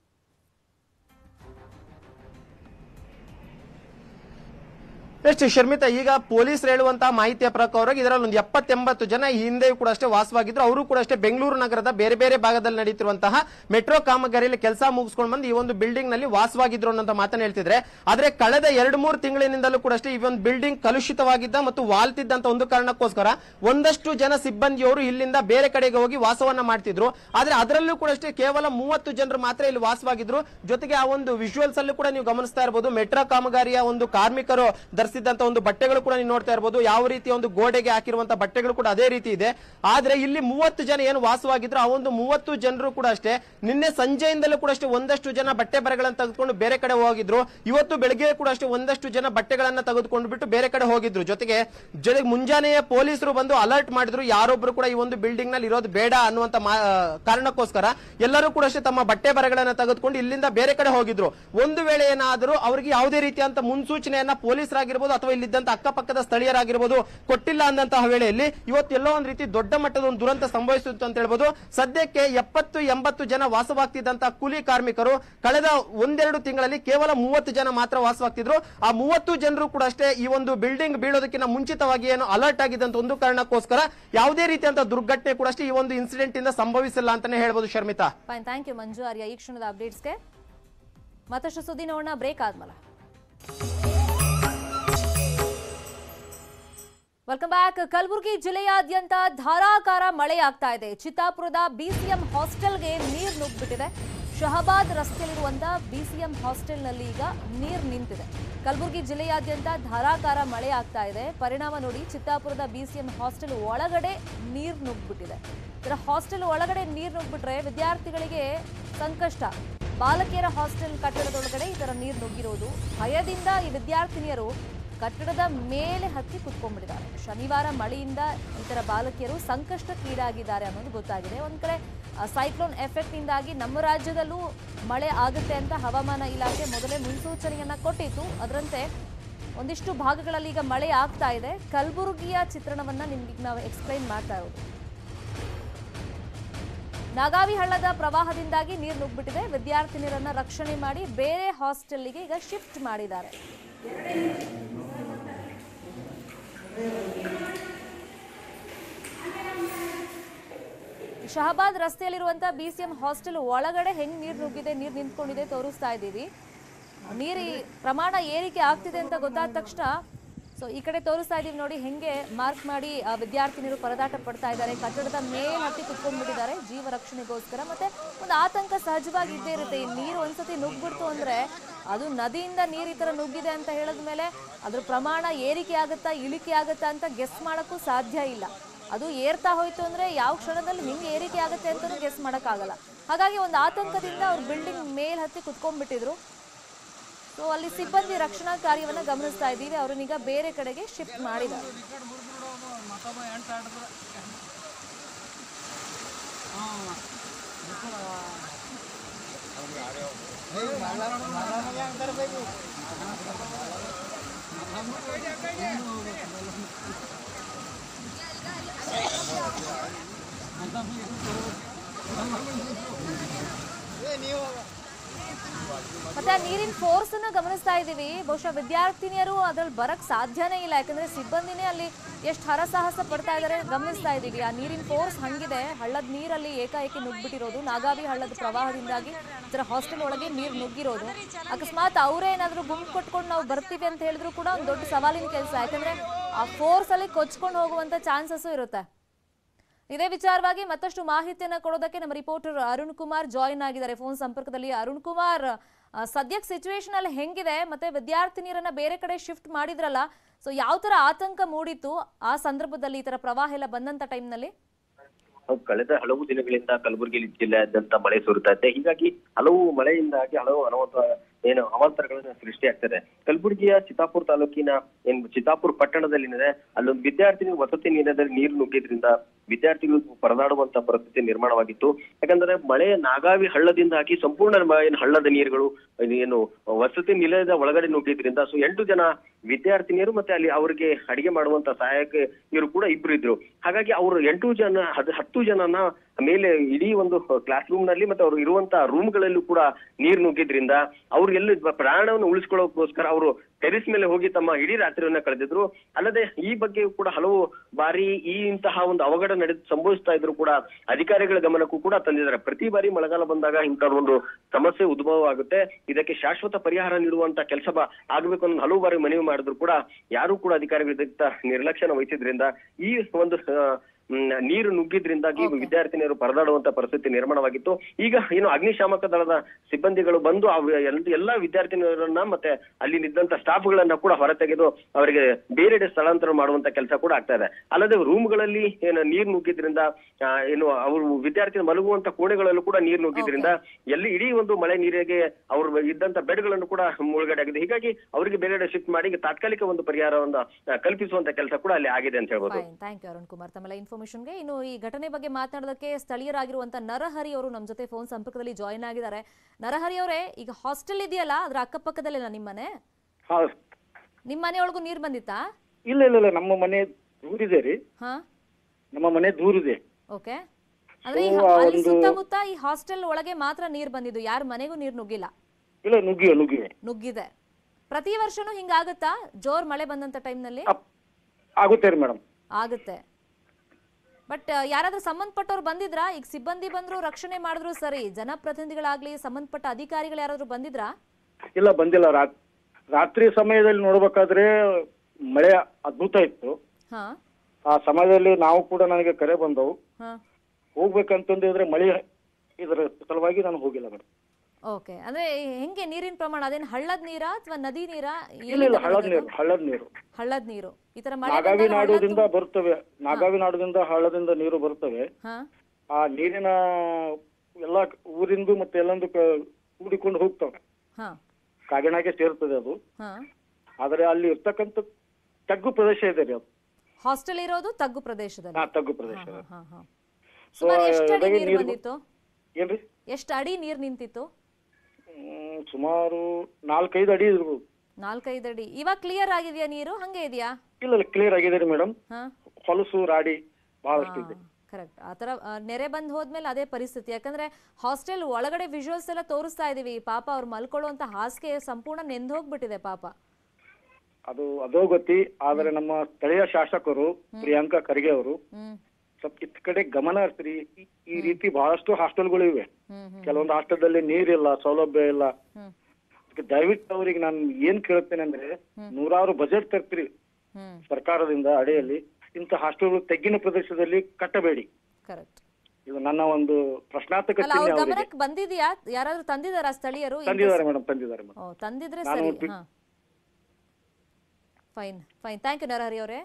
ಎಷ್ಟು ಶರ್ಮಿತಾ ಈಗ ಪೊಲೀಸರು ಹೇಳುವಂತಹ ಮಾಹಿತಿಯ ಪ್ರಕಾರ ಇದರಲ್ಲಿ ಒಂದು ಎಪ್ಪತ್ತೆಂಬತ್ತು ಜನ ಈ ಹಿಂದೆಯೂ ಕೂಡ ಅಷ್ಟೇ ವಾಸವಾಗಿದ್ರು ಅವರು ಕೂಡ ಅಷ್ಟೇ ಬೆಂಗಳೂರು ನಗರದ ಬೇರೆ ಬೇರೆ ಭಾಗದಲ್ಲಿ ನಡೀತಿರುವಂತಹ ಮೆಟ್ರೋ ಕಾಮಗಾರಿಯಲ್ಲಿ ಕೆಲಸ ಮುಗಿಸ್ಕೊಂಡು ಬಂದು ಈ ಒಂದು ಬಿಲ್ಡಿಂಗ್ ನಲ್ಲಿ ವಾಸವಾಗಿದ್ರು ಅನ್ನೋ ಮಾತನ್ನ ಹೇಳ್ತಿದ್ರೆ ಆದ್ರೆ ಕಳೆದ ಎರಡು ಮೂರು ತಿಂಗಳಿನಿಂದಲೂ ಕೂಡ ಅಷ್ಟೇ ಈ ಒಂದು ಬಿಲ್ಡಿಂಗ್ ಕಲುಷಿತವಾಗಿದ್ದ ಮತ್ತು ವಾಲ್ತಿದ್ದಂತ ಒಂದು ಕಾರಣಕ್ಕೋಸ್ಕರ ಒಂದಷ್ಟು ಜನ ಸಿಬ್ಬಂದಿಯವರು ಇಲ್ಲಿಂದ ಬೇರೆ ಕಡೆಗೆ ಹೋಗಿ ವಾಸವನ್ನ ಮಾಡ್ತಿದ್ರು ಆದ್ರೆ ಅದರಲ್ಲೂ ಕೂಡ ಅಷ್ಟೇ ಕೇವಲ ಮೂವತ್ತು ಜನರು ಮಾತ್ರ ಇಲ್ಲಿ ವಾಸವಾಗಿದ್ರು ಜೊತೆಗೆ ಆ ಒಂದು ವಿಜುವಲ್ಸ್ ಅಲ್ಲೂ ಕೂಡ ನೀವು ಗಮನಿಸ್ತಾ ಇರಬಹುದು ಮೆಟ್ರೋ ಕಾಮಗಾರಿಯ ಒಂದು ಕಾರ್ಮಿಕರು ಧರಿಸಿದಂತ ಒಂದು ಬಟ್ಟೆಗಳು ಕೂಡ ನೀವು ನೋಡ್ತಾ ಇರಬಹುದು ಯಾವ ರೀತಿಯ ಒಂದು ಗೋಡೆಗೆ ಹಾಕಿರುವಂತಹ ಬಟ್ಟೆಗಳು ಕೂಡ ಅದೇ ರೀತಿ ಇದೆ ಆದ್ರೆ ಇಲ್ಲಿ ಮೂವತ್ತು ಜನ ಏನು ವಾಸವಾಗಿದ್ರು ಆ ಒಂದು ಮೂವತ್ತು ಜನರು ಕೂಡ ಅಷ್ಟೇ ನಿನ್ನೆ ಸಂಜೆಯಿಂದಲೂ ಕೂಡ ಅಷ್ಟೇ ಒಂದಷ್ಟು ಜನ ಬಟ್ಟೆ ಬರೆಗಳನ್ನು ತೆಗೆದುಕೊಂಡು ಬೇರೆ ಕಡೆ ಹೋಗಿದ್ರು ಇವತ್ತು ಬೆಳಗ್ಗೆ ಕೂಡ ಅಷ್ಟೇ ಒಂದಷ್ಟು ಜನ ಬಟ್ಟೆಗಳನ್ನ ತೆಗೆದುಕೊಂಡು ಬಿಟ್ಟು ಬೇರೆ ಕಡೆ ಹೋಗಿದ್ರು ಜೊತೆಗೆ ಜೊತೆಗೆ ಮುಂಜಾನೆಯೇ ಪೊಲೀಸರು ಬಂದು ಅಲರ್ಟ್ ಮಾಡಿದ್ರು ಯಾರೊಬ್ರು ಕೂಡ ಈ ಒಂದು ಬಿಲ್ಡಿಂಗ್ ನಲ್ಲಿ ಇರೋದು ಬೇಡ ಅನ್ನುವಂತ ಮಾ- ಕಾರಣಕ್ಕೋಸ್ಕರ ಎಲ್ಲರೂ ಕೂಡ ಅಷ್ಟೇ ತಮ್ಮ ಬಟ್ಟೆ ಬರೆಗಳನ್ನ ತೆಗೆದುಕೊಂಡು ಇಲ್ಲಿಂದ ಬೇರೆ ಕಡೆ ಹೋಗಿದ್ರು ಒಂದು ವೇಳೆ ಏನಾದರೂ ಅವರಿಗೆ ಯಾವುದೇ ರೀತಿಯಂತ ಮುನ್ಸೂಚನೆಯನ್ನ ಪೊಲೀಸರಾಗಿರ್ಬೋದು ಅಥವಾ ಇಲ್ಲಿದ್ದಂತ ಅಕ್ಕಪಕ್ಕದ ಸ್ಥಳೀಯರಾಗಿರ್ಬೋದು ಕೊಟ್ಟಿಲ್ಲ ಅಂದಂತಹ ವೇಳೆಯಲ್ಲಿ ಇವತ್ತು ಎಲ್ಲೋ ಒಂದು ರೀತಿ ದೊಡ್ಡ ಮಟ್ಟದ ಒಂದು ದುರಂತ ಸಂಭವಿಸಿತ್ತು ಅಂತ ಹೇಳ್ಬೋದು ಸದ್ಯಕ್ಕೆ ಎಪ್ಪತ್ತು ಎಂಬತ್ತು ಜನ ವಾಸವಾಗ್ತಿದ್ದಂತಹ ಕೂಲಿ ಕಾರ್ಮಿಕರು ಕಳೆದ ಒಂದೆರಡು ತಿಂಗಳಲ್ಲಿ ಕೇವಲ ಮೂವತ್ತು ಜನ ಮಾತ್ರ ವಾಸವಾಗ್ತಿದ್ರು ಆ ಮೂವತ್ತು ಜನರು ಕೂಡ ಅಷ್ಟೇ ಈ ಒಂದು ಬಿಲ್ಡಿಂಗ್ ಬೀಳೋದಕ್ಕಿಂತ ಮುಂಚಿತವಾಗಿ ಏನು ಅಲರ್ಟ್ ಆಗಿದ್ದಂತ ಒಂದು ಕಾರಣಕ್ಕೋಸ್ಕರ ಯಾವುದೇ ರೀತಿಯಂತ ದುರ್ಘಟನೆ ಕೂಡ ಅಷ್ಟೇ ಈ ಒಂದು ಇನ್ಸಿಡೆಂಟ್ ಇಂದ ಸಂಭವಿಸಿಲ್ಲ ಅಂತಾನೆ ಹೇಳ್ಬೋದು Sharmita fine thank you Manju Arya ಈ ಕ್ಷಣದ ಅಪ್ಡೇಟ್ಸ್ಗೆ ಮತ್ತಷ್ಟು ಸುದ್ದಿ ನೋಡೋಣ ಬ್ರೇಕ್ ಆದ್ಮೇಲೆ ವೆಲ್ಕಮ್ ಬ್ಯಾಕ್ ಕಲಬುರಗಿ ಜಿಲ್ಲೆಯಾದ್ಯಂತ ಧಾರಾಕಾರ ಮಳೆಯಾಗ್ತಾ ಇದೆ ಚಿತ್ತಾಪುರದ ಬಿಸಿಎಂ ಹಾಸ್ಟೆಲ್ಗೆ ನೀರು ನುಗ್ಗಿಬಿಟ್ಟಿದೆ ಶಹಬಾದ್ ರಸ್ತೆಯಲ್ಲಿರುವಂತ ಬಿಸಿಎಂ ಹಾಸ್ಟೆಲ್ನಲ್ಲಿ ಈಗ ನೀರು ನಿಂತಿದೆ ಕಲಬುರಗಿ ಜಿಲ್ಲೆಯಾದ್ಯಂತ ಧಾರಾಕಾರ ಮಳೆ ಆಗ್ತಾ ಇದೆ ಪರಿಣಾಮ ನೋಡಿ ಚಿತ್ತಾಪುರದ ಬಿಸಿಎಂ ಹಾಸ್ಟೆಲ್ ಒಳಗಡೆ ನೀರು ನುಗ್ಗಿಬಿಟ್ಟಿದೆ ಇದರ ಹಾಸ್ಟೆಲ್ ಒಳಗಡೆ ನೀರು ನುಗ್ಗಿಬಿಟ್ರೆ ವಿದ್ಯಾರ್ಥಿಗಳಿಗೆ ಸಂಕಷ್ಟ ಬಾಲಕಿಯರ ಹಾಸ್ಟೆಲ್ ಕಟ್ಟಡದೊಳಗಡೆ ಈ ಥರ ನೀರು ನುಗ್ಗಿರೋದು ಭಯದಿಂದ ಈ ವಿದ್ಯಾರ್ಥಿನಿಯರು ಕಟ್ಟಡದ ಮೇಲೆ ಹತ್ತಿ ಕುತ್ಕೊಂಡ್ಬಿಟ್ಟಿದ್ದಾರೆ ಶನಿವಾರ ಮಳೆಯಿಂದ ಈ ಥರ ಬಾಲಕಿಯರು ಸಂಕಷ್ಟಕ್ಕೀಡಾಗಿದ್ದಾರೆ ಅನ್ನೋದು ಗೊತ್ತಾಗಿದೆ ಒಂದ್ ಕಡೆ ಸೈಕ್ಲೋನ್ ಎಫೆಕ್ಟ್ನಿಂದಾಗಿ ನಮ್ಮ ರಾಜ್ಯದಲ್ಲೂ ಮಳೆ ಆಗುತ್ತೆ ಅಂತ ಹವಾಮಾನ ಇಲಾಖೆ ಮೊದಲೇ ಮುನ್ಸೂಚನೆಯನ್ನ ಕೊಟ್ಟಿತ್ತು ಅದರಂತೆ ಒಂದಿಷ್ಟು ಭಾಗಗಳಲ್ಲಿ ಈಗ ಮಳೆ ಆಗ್ತಾ ಇದೆ ಕಲಬುರಗಿಯ ಚಿತ್ರಣವನ್ನ ನಿಮ್ಗೆ ನಾವು ಎಕ್ಸ್ಪ್ಲೈನ್ ಮಾಡ್ತಾ ಇರೋದು ನಾಗಾವಿ ಹಳ್ಳದ ಪ್ರವಾಹದಿಂದಾಗಿ ನೀರು ನುಗ್ಬಿಟ್ಟಿದೆ ವಿದ್ಯಾರ್ಥಿನಿಯರನ್ನ ರಕ್ಷಣೆ ಮಾಡಿ ಬೇರೆ ಹಾಸ್ಟೆಲ್ಗೆ ಈಗ ಶಿಫ್ಟ್ ಮಾಡಿದ್ದಾರೆ ಶಹಬಾದ್ ರಸ್ತೆಯಲ್ಲಿರುವಂತ ಬಿ ಸಿ ಎಂ ಹಾಸ್ಟೆಲ್ ಒಳಗಡೆ ಹೆಂಗ್ ನೀರು ನುಗ್ಗಿದೆ ನೀರು ನಿಂತ್ಕೊಂಡಿದೆ ತೋರಿಸ್ತಾ ಇದ್ದೀವಿ ನೀರು ಪ್ರಮಾಣ ಏರಿಕೆ ಆಗ್ತಿದೆ ಅಂತ ಗೊತ್ತಾದ ತಕ್ಷಣ ಸೊ ಈ ಕಡೆ ತೋರಿಸ್ತಾ ಇದೀವಿ ನೋಡಿ ಹೆಂಗೆ ಮಾರ್ಕ್ ಮಾಡಿ ಆ, ವಿದ್ಯಾರ್ಥಿನಿಯರು ಪರದಾಟ ಪಡ್ತಾ ಇದ್ದಾರೆ ಕಟ್ಟಡದ ಮೇಲ್ ಹತ್ತಿ ಕುತ್ಕೊಂಡ್ಬಿಟ್ಟಿದ್ದಾರೆ ಜೀವ ರಕ್ಷಣೆಗೋಸ್ಕರ ಮತ್ತೆ ಒಂದು ಆತಂಕ ಸಹಜವಾಗಿ ಇದ್ದೇ ಇರುತ್ತೆ ಈ ನೀರು ಒಂದ್ಸತಿ ನುಗ್ಬಿಡ್ತು ಅಂದ್ರೆ ಅದು ನದಿಯಿಂದ ನೀರು ಈ ತರ ನುಗ್ಗಿದೆ ಅಂತ ಹೇಳಿದ್ಮೇಲೆ ಅದ್ರ ಪ್ರಮಾಣ ಏರಿಕೆ ಆಗುತ್ತಾ ಇಳಿಕೆ ಆಗುತ್ತಾ ಅಂತ ಗೆಸ್ ಮಾಡಕ್ಕೂ ಸಾಧ್ಯ ಇಲ್ಲ ಅದು ಏರ್ತಾ ಹೋಯ್ತು ಅಂದ್ರೆ ಯಾವ ಕ್ಷಣದಲ್ಲಿ ಹಿಂಗೆ ಏರಿಕೆ ಆಗುತ್ತೆ ಅಂತಾನೂ ಗೆಸ್ ಮಾಡೋಕ್ಕಾಗಲ್ಲ ಹಾಗಾಗಿ ಒಂದು ಆತಂಕದಿಂದ ಅವ್ರು ಬಿಲ್ಡಿಂಗ್ ಮೇಲ್ ಹತ್ತಿ ಕುತ್ಕೊಂಡ್ಬಿಟ್ಟಿದ್ರು ಸೊ ಅಲ್ಲಿ ಸಿಬ್ಬಂದಿ ರಕ್ಷಣಾ ಕಾರ್ಯವನ್ನು ಗಮನಿಸ್ತಾ ಇದ್ದೀವಿ ಅವ್ರನ್ನೀಗ ಬೇರೆ ಕಡೆಗೆ ಶಿಫ್ಟ್ ಮಾಡಿದ್ದಾರೆ ಮತ್ತೆ ಆ ನೀರಿನ ಫೋರ್ಸ್ ಅನ್ನ ಗಮನಿಸ್ತಾ ಇದ್ದೀವಿ ಬಹುಶಃ ವಿದ್ಯಾರ್ಥಿನಿಯರು ಅದ್ರಲ್ಲಿ ಬರಕ್ ಸಾಧ್ಯನೇ ಇಲ್ಲ ಯಾಕಂದ್ರೆ ಸಿಬ್ಬಂದಿನೇ ಅಲ್ಲಿ ಎಷ್ಟು ಹರಸಾಹಸ ಪಡ್ತಾ ಇದ್ದಾರೆ ಗಮನಿಸ್ತಾ ಇದ್ದೀವಿ ಆ ನೀರಿನ ಫೋರ್ಸ್ ಹಂಗಿದೆ ಹಳ್ಳದ ನೀರಲ್ಲಿ ಏಕಾಏಕಿ ನುಗ್ಬಿಟ್ಟಿರೋದು ನಾಗಾವಿ ಹಳ್ಳದ ಪ್ರವಾಹದಿಂದಾಗಿ ಇದರ ಹಾಸ್ಟೆಲ್ ಒಳಗೆ ನೀರು ನುಗ್ಗಿರೋದು ಅಕಸ್ಮಾತ್ ಅವರೇ ಏನಾದ್ರು ಗುಂಪು ಕೊಟ್ಕೊಂಡು ನಾವು ಬರ್ತೀವಿ ಅಂತ ಹೇಳಿದ್ರು ಕೂಡ ಒಂದು ದೊಡ್ಡ ಸವಾಲಿನ ಕೆಲಸ ಯಾಕಂದ್ರೆ ಆ ಫೋರ್ಸ್ ಅಲ್ಲಿ ಕೊಚ್ಕೊಂಡು ಹೋಗುವಂತ ಚಾನ್ಸಸ್ ಇರುತ್ತೆ ಇದೇ ವಿಚಾರವಾಗಿ ಮತ್ತಷ್ಟು ಮಾಹಿತಿಯನ್ನ ಕೊಡೋದಕ್ಕೆ ನಮ್ಮ ರಿಪೋರ್ಟರ್ ಅರುಣ್ ಕುಮಾರ್ ಜಾಯಿನ್ ಆಗಿದ್ದಾರೆ ಫೋನ್ ಸಂಪರ್ಕದಲ್ಲಿ ಅರುಣ್ ಕುಮಾರ್ ಆ, ಸದ್ಯಕ್ಕೆ ಸಿಚುವೇಶನ್ ಅಲ್ಲಿ ಹೆಂಗಿದೆ ಮತ್ತೆ ವಿದ್ಯಾರ್ಥಿನಿಯರನ್ನ ಬೇರೆ ಕಡೆ ಶಿಫ್ಟ್ ಮಾಡಿದ್ರಲ್ಲ ಸೊ ಯಾವ ತರ ಆತಂಕ ಮೂಡಿತ್ತು ಆ ಸಂದರ್ಭದಲ್ಲಿ ಈ ತರ ಪ್ರವಾಹ ಎಲ್ಲ ಬಂದಂತ ಟೈಮ್ನಲ್ಲಿ ಹೌದು, ಕಳೆದ ಹಲವು ದಿನಗಳಿಂದ ಕಲಬುರಗಿ ಜಿಲ್ಲೆಯಾದ್ಯಂತ ಮಳೆ ಸುರಿತಾ ಇದೆ ಹೀಗಾಗಿ ಹಲವು ಮಳೆಯಿಂದಾಗಿ ಹಲವು ಅನಾಹುತ ಏನು ಅವಾಂತರಗಳನ್ನ ಸೃಷ್ಟಿಯಾಗ್ತದೆ ಕಲಬುರಗಿಯ ಚಿತ್ತಾಪುರ ತಾಲೂಕಿನ ಏನ್ ಚಿತ್ತಾಪುರ ಪಟ್ಟಣದಲ್ಲಿದೆ ಅಲ್ಲೊಂದು ವಿದ್ಯಾರ್ಥಿನಿ ವಸತಿ ನಿಲಯದಲ್ಲಿ ನೀರು ನುಗ್ಗಿದ್ರಿಂದ ವಿದ್ಯಾರ್ಥಿಗಳು ಪರದಾಡುವಂತ ಪರಿಸ್ಥಿತಿ ನಿರ್ಮಾಣವಾಗಿತ್ತು ಯಾಕಂದ್ರೆ ಮಳೆ ನಾಗಾವಿ ಹಳ್ಳದಿಂದಾಗಿ ಸಂಪೂರ್ಣ ಮ- ಏನು ಹಳ್ಳದ ನೀರುಗಳು ಇದು ಏನು ವಸತಿ ನಿಲಯದ ಒಳಗಡೆ ನುಗ್ಗಿದ್ರಿಂದ ಸೊ ಎಂಟು ಜನ ವಿದ್ಯಾರ್ಥಿನಿಯರು ಮತ್ತೆ ಅಲ್ಲಿ ಅವರಿಗೆ ಅಡಿಗೆ ಮಾಡುವಂತ ಸಹಾಯಕ ಇವರು ಕೂಡ ಇಬ್ರು ಇದ್ರು ಹಾಗಾಗಿ ಅವರು ಎಂಟು ಜನ ಹದ್- ಹತ್ತು ಜನನ ಮೇಲೆ ಇಡೀ ಒಂದು ಕ್ಲಾಸ್ ರೂಮ್ ನಲ್ಲಿ ಮತ್ತೆ ಅವರು ಇರುವಂತ ರೂಮ್ ಗಳಲ್ಲೂ ಕೂಡ ನೀರು ನುಗ್ಗಿದ್ರಿಂದ ಅವ್ರು ಎಲ್ಲಿ ಪ್ರಾಣವನ್ನು ಉಳಿಸ್ಕೊಳ್ಳೋಕೋಸ್ಕರ ಅವರು ಟೆರಿಸ್ ಮೇಲೆ ಹೋಗಿ ತಮ್ಮ ಇಡೀ ರಾತ್ರಿಯನ್ನ ಕಳೆದಿದ್ರು ಅಲ್ಲದೆ ಈ ಬಗ್ಗೆ ಕೂಡ ಹಲವು ಬಾರಿ ಈ ಇಂತಹ ಒಂದು ಅವಘಡ ನಡೆದು ಸಂಭವಿಸ್ತಾ ಇದ್ರು ಕೂಡ ಅಧಿಕಾರಿಗಳ ಗಮನಕ್ಕೂ ಕೂಡ ತಂದಿದ್ದಾರೆ ಪ್ರತಿ ಬಾರಿ ಮಳೆಗಾಲ ಬಂದಾಗ ಇಂತಹ ಒಂದು ಸಮಸ್ಯೆ ಉದ್ಭವ ಆಗುತ್ತೆ ಇದಕ್ಕೆ ಶಾಶ್ವತ ಪರಿಹಾರ ನೀಡುವಂತ ಕೆಲಸ ಆಗ್ಬೇಕು ಅನ್ನೋ ಹಲವು ಬಾರಿ ಮನವಿ ಮಾಡಿದ್ರು ಕೂಡ ಯಾರು ಕೂಡ ಅಧಿಕಾರಿಗಳ ಇದಕ್ಕೆ ನಿರ್ಲಕ್ಷ್ಯನ ವಹಿಸಿದ್ರಿಂದ ಈ ಒಂದು ಆ, ಮ್, ನೀರು ನುಗ್ಗಿದ್ರಿಂದಾಗಿ ವಿದ್ಯಾರ್ಥಿನಿಯರು ಪರದಾಡುವಂತ ಪರಿಸ್ಥಿತಿ ನಿರ್ಮಾಣವಾಗಿತ್ತು ಈಗ ಏನು ಅಗ್ನಿಶಾಮಕ ದಳದ ಸಿಬ್ಬಂದಿಗಳು ಬಂದು ಆ ವಿ- ಎಲ್- ಎಲ್ಲಾ ವಿದ್ಯಾರ್ಥಿನಿಯರನ್ನ ಮತ್ತೆ ಅಲ್ಲಿ ನಿಂತ ಸ್ಟಾಫ್ ಗಳನ್ನ ಕೂಡ ಹೊರತೆಗೆದು ಅವರಿಗೆ ಬೇರೆಡೆ ಸ್ಥಳಾಂತರ ಮಾಡುವಂತ ಕೆಲಸ ಕೂಡ ಆಗ್ತಾ ಇದೆ ಅಲ್ಲದೆ ರೂಮ್ಗಳಲ್ಲಿ ಏನು ನೀರು ನುಗ್ಗಿದ್ರಿಂದ ಆ, ಏನು ಅವರು ವಿದ್ಯಾರ್ಥಿ ಮಲಗುವಂತ ಕೋಣೆಗಳಲ್ಲೂ ಕೂಡ ನೀರು ನುಗ್ಗಿದ್ರಿಂದ ಎಲ್ಲಿ ಇಡೀ ಒಂದು ಮಳೆ ನೀರಿಗೆ ಅವರು ಇದ್ದಂತ ಬೆಡ್ಗಳನ್ನು ಕೂಡ ಮುಳುಗಡೆ ಆಗಿದೆ ಹೀಗಾಗಿ ಅವರಿಗೆ ಬೇರೆಡೆ ಶಿಫ್ಟ್ ಮಾಡಿ ಈಗ ತಾತ್ಕಾಲಿಕ ಒಂದು ಪರಿಹಾರವನ್ನ ಆ, ಕಲ್ಪಿಸುವಂತ ಕೆಲಸ ಕೂಡ ಅಲ್ಲಿ ಆಗಿದೆ ಅಂತ ಹೇಳ್ಬೋದು fine thank you Arun Kumar ತಮ್ಮೆಲ್ಲ ಇನ್ಫಾರ್ಮೇಶನ್ಗೆ ಇನ್ನು ಈ ಘಟನೆ ಬಗ್ಗೆ ಮಾತನಾಡೋದಕ್ಕೆ ಸ್ಥಳೀಯರಾಗಿರುವಂತ ನರಹರಿ ಅವರು ನಮ್ಮ ಜೊತೆ ಫೋನ್ ಸಂಪರ್ಕದಲ್ಲಿ ಜಾಯಿನ್ ಆಗಿದ್ದಾರೆ ನರಹರಿ ಅವರೇ ಈಗ ಹಾಸ್ಟೆಲ್ ಇದೆಯಲ್ಲ ಅದ್ರ ಅಕ್ಕಪಕ್ಕದಲ್ಲಿಲ್ಲ ನಿಮ್ಮನೆ ಹೌದು ನಿಮ್ಮ ಮನೆಯೊಳಗೂ ನೀರು ಬಂದಿತ್ತಾ ಇಲ್ಲ ಇಲ್ಲ ಇಲ್ಲ ನಮ್ಮ ಮನೆ ದೂರಿದೆ ರೀ ಹಾ ನಮ್ಮ ಮನೆ ದೂರಿದೆ ಓಕೆ ಅಂದ್ರೆ ಈ ಓ, ಹ- ಆ ಅಲ್ಲಿ ಒಂದು- ಸುತ್ತಮುತ್ತ ಈ ಹಾಸ್ಟೆಲ್ ಒಳಗೆ ಮಾತ್ರ ನೀರು ಬಂದಿದ್ದು ಯಾರ ಮನೆಗೂ ನೀರು ನುಗ್ಗಿಲ್ಲ ಇಲ್ಲ ನುಗ್ಗಿವೆ ನುಗ್ಗಿವೆ ನುಗ್ಗಿದೆ ಪ್ರತಿ ವರ್ಷನೂ ಹಿಂಗಾಗುತ್ತಾ ಜೋರ್ ಮಳೆ ಬಂದಂತ ಟೈಮ್ನಲ್ಲಿ ಆಗುತ್ತೆ ರೀ ಮೇಡಮ್ ಆಗುತ್ತೆ ಬಟ್ ಯಾರಾದ್ರೂ ಸಂಬಂಧಪಟ್ಟವ್ರು ಬಂದಿದ್ರಾ ಈಗ ಸಿಬ್ಬಂದಿ ಬಂದ್ರು ರಕ್ಷಣೆ ಮಾಡಿದ್ರು ಸರಿ ಜನಪ್ರತಿನಿಧಿಗಳಾಗ್ಲಿ ಸಂಬಂಧಪಟ್ಟ ಅಧಿಕಾರಿಗಳು ಯಾರಾದ್ರೂ ಬಂದಿದ್ರಾ ಇಲ್ಲ ಬಂದಿಲ್ಲ ರಾತ್ ರಾತ್ರಿ ಸಮಯದಲ್ಲಿ ನೋಡ್ಬೇಕಾದ್ರೆ ಮಳೆ ಅದ್ಭುತ ಇತ್ತು ಹಾ ಆ ಸಮಯದಲ್ಲಿ ನಾವು ಕೂಡ ನನಗೆ ಕರೆ ಬಂದವು ಹಾ ಹೋಗ್ಬೇಕಂತಂದಿದ್ರೆ ಮಳೆ ಇದರ ಸಲುವಾಗಿ ನಾನು ಹೋಗಿಲ್ಲ ಮೇಡಮ್ ಓಕೆ ಅಂದ್ರೆ ಹೆಂಗೆ ನೀರಿನ ಪ್ರಮಾಣ ಅದೇನ್ ಹಳ್ಳದ ನೀರಾ ಅಥವಾ ನದಿ ನೀರಾ ಇಲ್ಲ ಇಲ್ಲ ಹಳ್ಳದ ನೀರು ಹಳ್ಳದ ನೀರು ಹಳ್ಳದ ನೀರು ಈ ತರ ಮಳೆ ನಾಗಾವಿ ಬಂದಾಗ ಹಳ್ಳ ನಾಡುದಿಂದ ಬರ್ತವೆ ನಾಗಾವಿ ನಾಡುದಿಂದ ಹಳ್ಳದಿಂದ ನೀರು ಬರ್ತವೆ ಹಾ ಆ ನೀರಿನ ಎಲ್ಲ ಊರಿಂದು ಮತ್ತೆ ಎಲ್ಲಂದು ಕ- ಕೂಡಿಕೊಂಡು ಹೋಗ್ತವೆ ಹಾ ಕಾಗಿಣಾಗೆ ಸೇರ್ತದೆ ಅದು ಹಾ ಆದ್ರೆ ಅಲ್ಲಿ ಇರ್ತಕ್ಕಂಥ ತಗ್ಗು ಪ್ರದೇಶ ಇದೆ ರೀ ಅದು ಹಾಸ್ಟೆಲ್ ಇರೋದು ತಗ್ಗು ಪ್ರದೇಶದಲ್ಲಿ ಹಾ ತಗ್ಗು ಪ್ರದೇಶ ಹಾ, ಹಾ, ಹಾ. So, ಸುಮಾರು ಎಷ್ಟು ಅಡಿ ಅದಾಗಿ ನೀರು ನೀರು- ಬಂದಿತ್ತು ಏನ್ರಿ ಎಷ್ಟು ಅಡಿ ನೀರು ನಿಂತಿತ್ತು ಹ್ಮ್, ಸುಮಾರು ನಾಲ್ಕೈದು ಅಡಿ ಇರ್ಬೋದು ನಾಲ್ಕೈದು ಅಡಿ ಇವಾಗ ಕ್ಲಿಯರ್ ಆಗಿದೆಯಾ ನೀರು ಹಂಗೆ ಇದೆಯಾ ಇಲ್ಲ ಇಲ್ಲ ಕ್ಲಿಯರ್ ಆಗಿದೆ ರೀ ಮೇಡಮ್ ಹಾ ಹೊಲಸು ರಾಡಿ ಬಹಳಷ್ಟು ಇದೆ ಕರೆಕ್ಟ್ ಆ ಥರ ಆ, ನೆರೆ ಬಂದು ಹೋದ್ಮೇಲೆ ಅದೇ ಪರಿಸ್ಥಿತಿ ಯಾಕಂದ್ರೆ ಹಾಸ್ಟೆಲ್ ಒಳಗಡೆ ವಿಜುವಲ್ಸ್ ಎಲ್ಲ ತೋರಿಸ್ತಾ ಇದೀವಿ ಪಾಪ ಅವ್ರು ಮಲ್ಕೊಳ್ಳುವಂತ ಹಾಸಿಗೆ ಸಂಪೂರ್ಣ ನೆಂದು ಹೋಗ್ಬಿಟ್ಟಿದೆ ಪಾಪ ಅದು ಅಧೋಗತಿ ಆದರೆ ನಮ್ಮ ಸ್ಥಳೀಯ ಶಾಸಕರು ಪ್ರಿಯಾಂಕಾ ಖರ್ಗೆ ಅವರು ಹ್ಮ್ ಸ್ವಲ್ಪ ಇತ್ ಕಡೆ ಗಮನ ಹರಿಸ್ರಿ ಈ- ಈ ರೀತಿ ಬಹಳಷ್ಟು ಹಾಸ್ಟೆಲ್ಗಳು ಇವೆ ಹ್ಮ್ ಹ್ಮ್ ಕೆಲವೊಂದು ಹಾಸ್ಟೆಲ್ದಲ್ಲಿ ನೀರಿಲ್ಲ ಸೌಲಭ್ಯ ಇಲ್ಲ ಹ್ಮ್ ಅದಕ್ಕೆ ದಯವಿಟ್ಟು ಅವ್ರಿಗೆ ನಾನು ಏನ್ ಕೇಳ್ತೇನೆ ಅಂದ್ರೆ ನೂರಾರು ಬಜೆಟ್ ತರ್ತೀರಿ ಹ್ಮ್ ಸರ್ಕಾರದಿಂದ ಅಡಿಯಲ್ಲಿ ಇಂಥ ಹಾಸ್ಟೆಲ್ಗಳು ತೆಗ್ಗಿನ ಪ್ರದೇಶದಲ್ಲಿ ಕಟ್ಟಬೇಡಿ ಕರೆಕ್ಟ್ ಇದು ನನ್ನ ಒಂದು ಪ್ರಶ್ನಾರ್ಥಕ ಅಲ್ಲ ಅವ್ರ ಚಿಹ್ನೆ ಅವರಿಗೆ ಗಮನಕ್ಕೆ ಬಂದಿದ್ಯಾ ಯಾರಾದ್ರೂ ತಂದಿದಾರಾ ಸ್ಥಳೀಯರು ಇಂಥ ತಂದಿದ್ದಾರೆ ಮೇಡಮ್ ತಂದಿದ್ದಾರೆ ಮೇಡಮ್ ಓ ತಂದಿದ್ರೆ ನಾನು ಸರಿ ಬಿ- ಹಾ fine fine thank you Narahari ಅವರೇ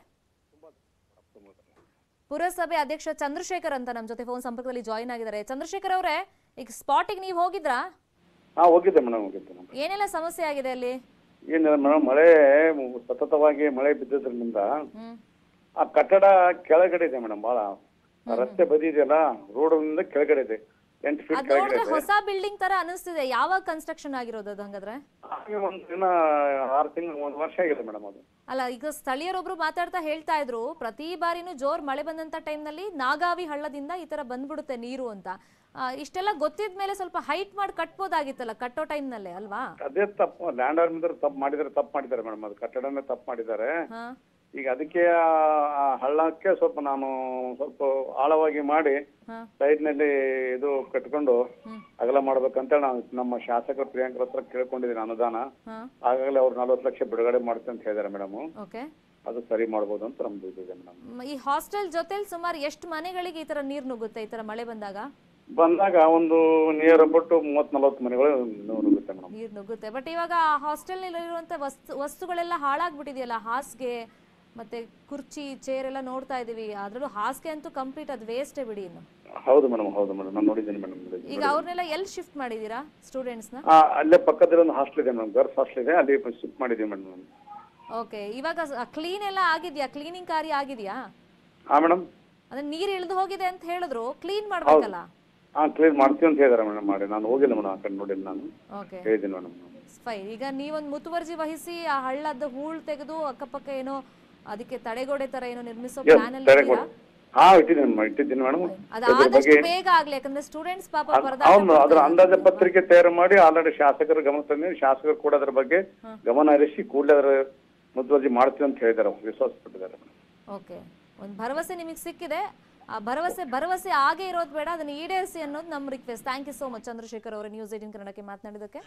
ಪುರಸಭೆ ಅಧ್ಯಕ್ಷ ಚಂದ್ರಶೇಖರ್ ಅಂತ ನಮ್ಮ ಜೊತೆ ಫೋನ್ ಸಂಪರ್ಕದಲ್ಲಿ ಜಾಯಿನ್ ಆಗಿದ್ದಾರೆ ಚಂದ್ರಶೇಖರ್ ಅವರೇ ಈಗ ಸ್ಪಾಟಿಗೆ ನೀವು ಹೋಗಿದ್ರಾ ಹಾ ಹೋಗಿದ್ದೆ ಮೇಡಮ್ ಹೋಗಿದ್ದೆ ಮೇಡಮ್ ಏನೆಲ್ಲ ಸಮಸ್ಯೆ ಆಗಿದೆ ಅಲ್ಲಿ ಏನಿಲ್ಲ ಮೇಡಮ್ ಮಳೆ ಮು- ಸತತವಾಗಿ ಮಳೆ ಬಿದ್ದಿದ್ರಿಂದ ಹ್ಮ್ ಆ ಕಟ್ಟಡ ಕೆಳಗಡೆ ಇದೆ ಮೇಡಮ್ ಬಹಳ ರಸ್ತೆ ಬದಿ ಇದೆಯಲ್ಲ ರೋಡ್ ಕೆಳಗಡೆ ಇದೆ ಎಂಟು ಫೀಟ್ ಅದ್ ಕೆಳಗಡೆ ನೋಡಿದ್ರೆ ಇದೆ ಹೊಸ ಬಿಲ್ಡಿಂಗ್ ತರ ಅನಿಸ್ತಿದೆ ಯಾವಾಗ ಕನ್ಸ್ಟ್ರಕ್ಷನ್ ಆಗಿರೋದು ಅದು ಹಂಗಾದ್ರೆ ಹಾಗೆ ಒಂದು ದಿನ ಆರು ತಿಂಗಳು ಒಂದು ವರ್ಷ ಆಗಿದೆ ಮೇಡಮ್ ಅದು ಅಲ್ಲ ಈಗ ಸ್ಥಳೀಯರೊಬ್ರು ಮಾತಾಡ್ತಾ ಹೇಳ್ತಾ ಇದ್ರು ಪ್ರತಿ ಬಾರಿನೂ ಜೋರ್ ಮಳೆ ಬಂದಂತ time ನಲ್ಲಿ ನಾಗಾವಿ ಹಳ್ಳದಿಂದ ಈ ತರ ಬಂದ್ಬಿಡುತ್ತೆ ನೀರು ಅಂತ ಆ, ಇಷ್ಟೆಲ್ಲ ಗೊತ್ತಿದ ಮೇಲೆ ಸ್ವಲ್ಪ ಹೈಟ್ ಮಾಡಿ ಕಟ್ಬೋದಾಗಿತ್ತಲ್ಲ ಕಟ್ಟೋ time ನಲ್ಲೇ ಅಲ್ವಾ ಅದೇ ತಪ್ಪು ಲ್ಯಾಂಡ್ ಆರ್ಮಿದ್ರು ತಪ್ಪು ಮಾಡಿದ್ದಾರೆ ತಪ್ಪು ಮಾಡಿದ್ದಾರೆ ಮೇಡಮ್ ಅದು ಕಟ್ಟಡನೇ ತಪ್ಪು ಮಾಡಿದ್ದಾರೆ ಹಾ ಈಗ ಅದಕ್ಕೆ ಆ ಆ ಹಳ್ಳಕ್ಕೆ ಸ್ವಲ್ಪ ನಾನು ಸ್ವಲ್ಪ ಆಳವಾಗಿ ಮಾಡಿ ಹಾ ಸೈಡ್ ನಲ್ಲಿ ಇದು ಕಟ್ಕೊಂಡು ಅಗಲ ಮಾಡ್ಬೇಕಂತ ನಾನು ನಮ್ಮ ಶಾಸಕರು ಪ್ರಿಯಾಂಕರ ಹತ್ರ ಕೇಳ್ಕೊಂಡಿದ್ದೀನಿ ಅನುದಾನ ಹಾ ಆಗಾಗಲೇ ಅವ್ರು ನಲ್ವತ್ತು ಲಕ್ಷ ಬಿಡುಗಡೆ ಮಾಡ್ತೀನಿ ಅಂತ ಹೇಳಿದಾರೆ ಮೇಡಮ್ ಓಕೆ ಅದು ಸರಿ ಮಾಡ್ಬೋದು ಅಂತ ನಮ್ದು ಇದಿದೆ ಮೇಡಮ್ ಈ ಹಾಸ್ಟೆಲ್ ಜೊತೆಲಿ ಸುಮಾರು ಎಷ್ಟು ಮನೆಗಳಿಗೆ ಈ ತರ ನೀರ್ ನುಗ್ಗುತ್ತೆ ಈ ತರ ಮಳೆ ಬಂದಾಗ ಬಂದಾಗ ಒಂದು ನಿಯರ್ ಅಬೌಟ್ ಮೂವತ್ ನಲ್ವತ್ತು ಮನೆಗಳು ನುಗ್ಗುತ್ತೆ ಮೇಡಮ್ ನೀರ್ ನುಗ್ಗುತ್ತೆ ಬಟ್ ಇವಾಗ ಹಾಸ್ಟೆಲ್ ಇರುವಂತ ವಸ್ತು ವಸ್ತುಗಳೆಲ್ಲ ಹಾಳಾಗ್ಬಿಟ್ಟಿದೆಯಲ್ಲ ಹಾಸಿಗೆ ಮತ್ತೆ ಕುರ್ಚಿ ಚೇರ್ ಎಲ್ಲ ನೋಡ್ತಾ ಇದೀವಿ ಅದ್ರಲ್ಲೂ ಹಾಸಿಗೆ ಅಂತೂ ಕಂಪ್ಲೀಟ್ ಅದು ವೇಸ್ಟೇ ಬಿಡಿ ಇನ್ನು ಹೌದು ಮೇಡಮ್ ಹೌದು ಮೇಡಮ್ ನಾನು ನೋಡಿದ್ದೀನಿ ಮೇಡಮ್ ಈಗ ಅವ್ರನ್ನೆಲ್ಲ ಎಲ್ಲಿ ಶಿಫ್ಟ್ ಮಾಡಿದೀರಾ ಸ್ಟೂಡೆಂಟ್ಸ್ ನ ಅಲ್ಲೇ ಪಕ್ಕದಲ್ಲಿ ಒಂದು ಹಾಸ್ಟೆಲ್ ಇದೆ ಮೇಡಮ್ ಗರ್ಲ್ಸ್ ಹಾಸ್ಟೆಲ್ ಇದೆ ಅಲ್ಲಿ ಶಿಫ್ಟ್ ಮಾಡಿದ್ದೀವಿ ಮೇಡಮ್ ಓಕೆ ಇವಾಗ ಕ್ಲೀನ್ ಎಲ್ಲ ಆಗಿದ್ಯಾ ಕ್ಲೀನಿಂಗ್ ಕಾರ್ಯ ಆಗಿದ್ಯಾ ಹಾ ಮೇಡಮ್ ಅಂದ್ರೆ ನೀರ್ ಇಳಿದು ಹೋಗಿದೆ ಅಂತ ಹೇಳಿದ್ರು ಕ್ಲೀನ್ ಮಾಡ್ಬೇಕಲ್ಲ ಹಾ ಕ್ಲೀನ್ ಮಾಡ್ತೀವಿ ಅಂತ ಹೇಳಿದಾರೆ ಮೇಡಮ್ ಮಾಡಿ ನಾನು ಹೋಗಿಲ್ಲ ಮೇಡಮ್ ಆ ಕಡೆ ನೋಡಿಲ್ಲ ನಾನು ಓಕೆ ಹೇಳಿದ್ದೀನಿ ಮೇಡಮ್ ಫೈನ್ ಈಗ ನೀವೊಂದು ಮುತುವರ್ಜಿ ವಹಿಸಿ ಆ ಹಳ್ಳದ ಹೂಳ್ ತೆಗೆದು ಅಕ್ಕಪಕ್ಕ ಏನೋ ಅದಕ್ಕೆ ತಡೆಗೋಡೆ ತರ ಏನೋ ನಿರ್ಮಿಸೋ ಪ್ಲಾನ್ ಅಲ್ಲಿ ಸರಿ ಇದೆಯಾ? ಹಾ ಇಟ್ಟಿದ್ದೀನಿ ಮೇಡಮ್ ಇಟ್ಟಿದ್ದೀನಿ ಮೇಡಮ್ ಅದು ಇದ್ರ ಆದಷ್ಟು ಬಗ್ಗೆ ಬೇಗ ಆಗ್ಲಿ ಯಾಕಂದ್ರೆ ಸ್ಟೂಡೆಂಟ್ಸ್ ಪಾಪ ಪರದಾಟ ಅವನು ಅದರ ಪಡ್ತಾ ಅಂದಾಜ ಇದ್ದಾರೆ. ಪತ್ರಿಕೆ ತಯಾರು ಮಾಡಿ ಆಲ್ರೆಡಿ ಶಾಸಕರ ಗಮನ ತಂದಿದ್ದೀನಿ ಶಾಸಕರು ಕೂಡ ಅದ್ರ ಬಗ್ಗೆ ಗಮನ ಹರಿಸಿ ಕೂಡಲೇ ಅದರ ಮುತುವರ್ಜಿ ಮಾಡ್ತೀವಿ ಅಂತ ಹೇಳಿದ್ದಾರೆ ಅವ್ರು ವಿಶ್ವಾಸ ಪಟ್ಟಿದ್ದಾರೆ ಓಕೆ ಒಂದು ಭರವಸೆ ನಿಮಗೆ ಸಿಕ್ಕಿದೆ ಆ ಭರವಸೆ ಭರವಸೆ ಆಗೇ ಇರೋದು ಬೇಡ ಅದನ್ನ ಈಡೇರಿಸಿ ಅನ್ನೋದು ನಮ್ಮ request thank you so much Chandrashekhar ಅವರ ನ್ಯೂಸ್ ಏಟಿನ್ ಕನ್ನಡಕ್ಕೆ ಮಾತನಾಡಿದಕ್ಕೆ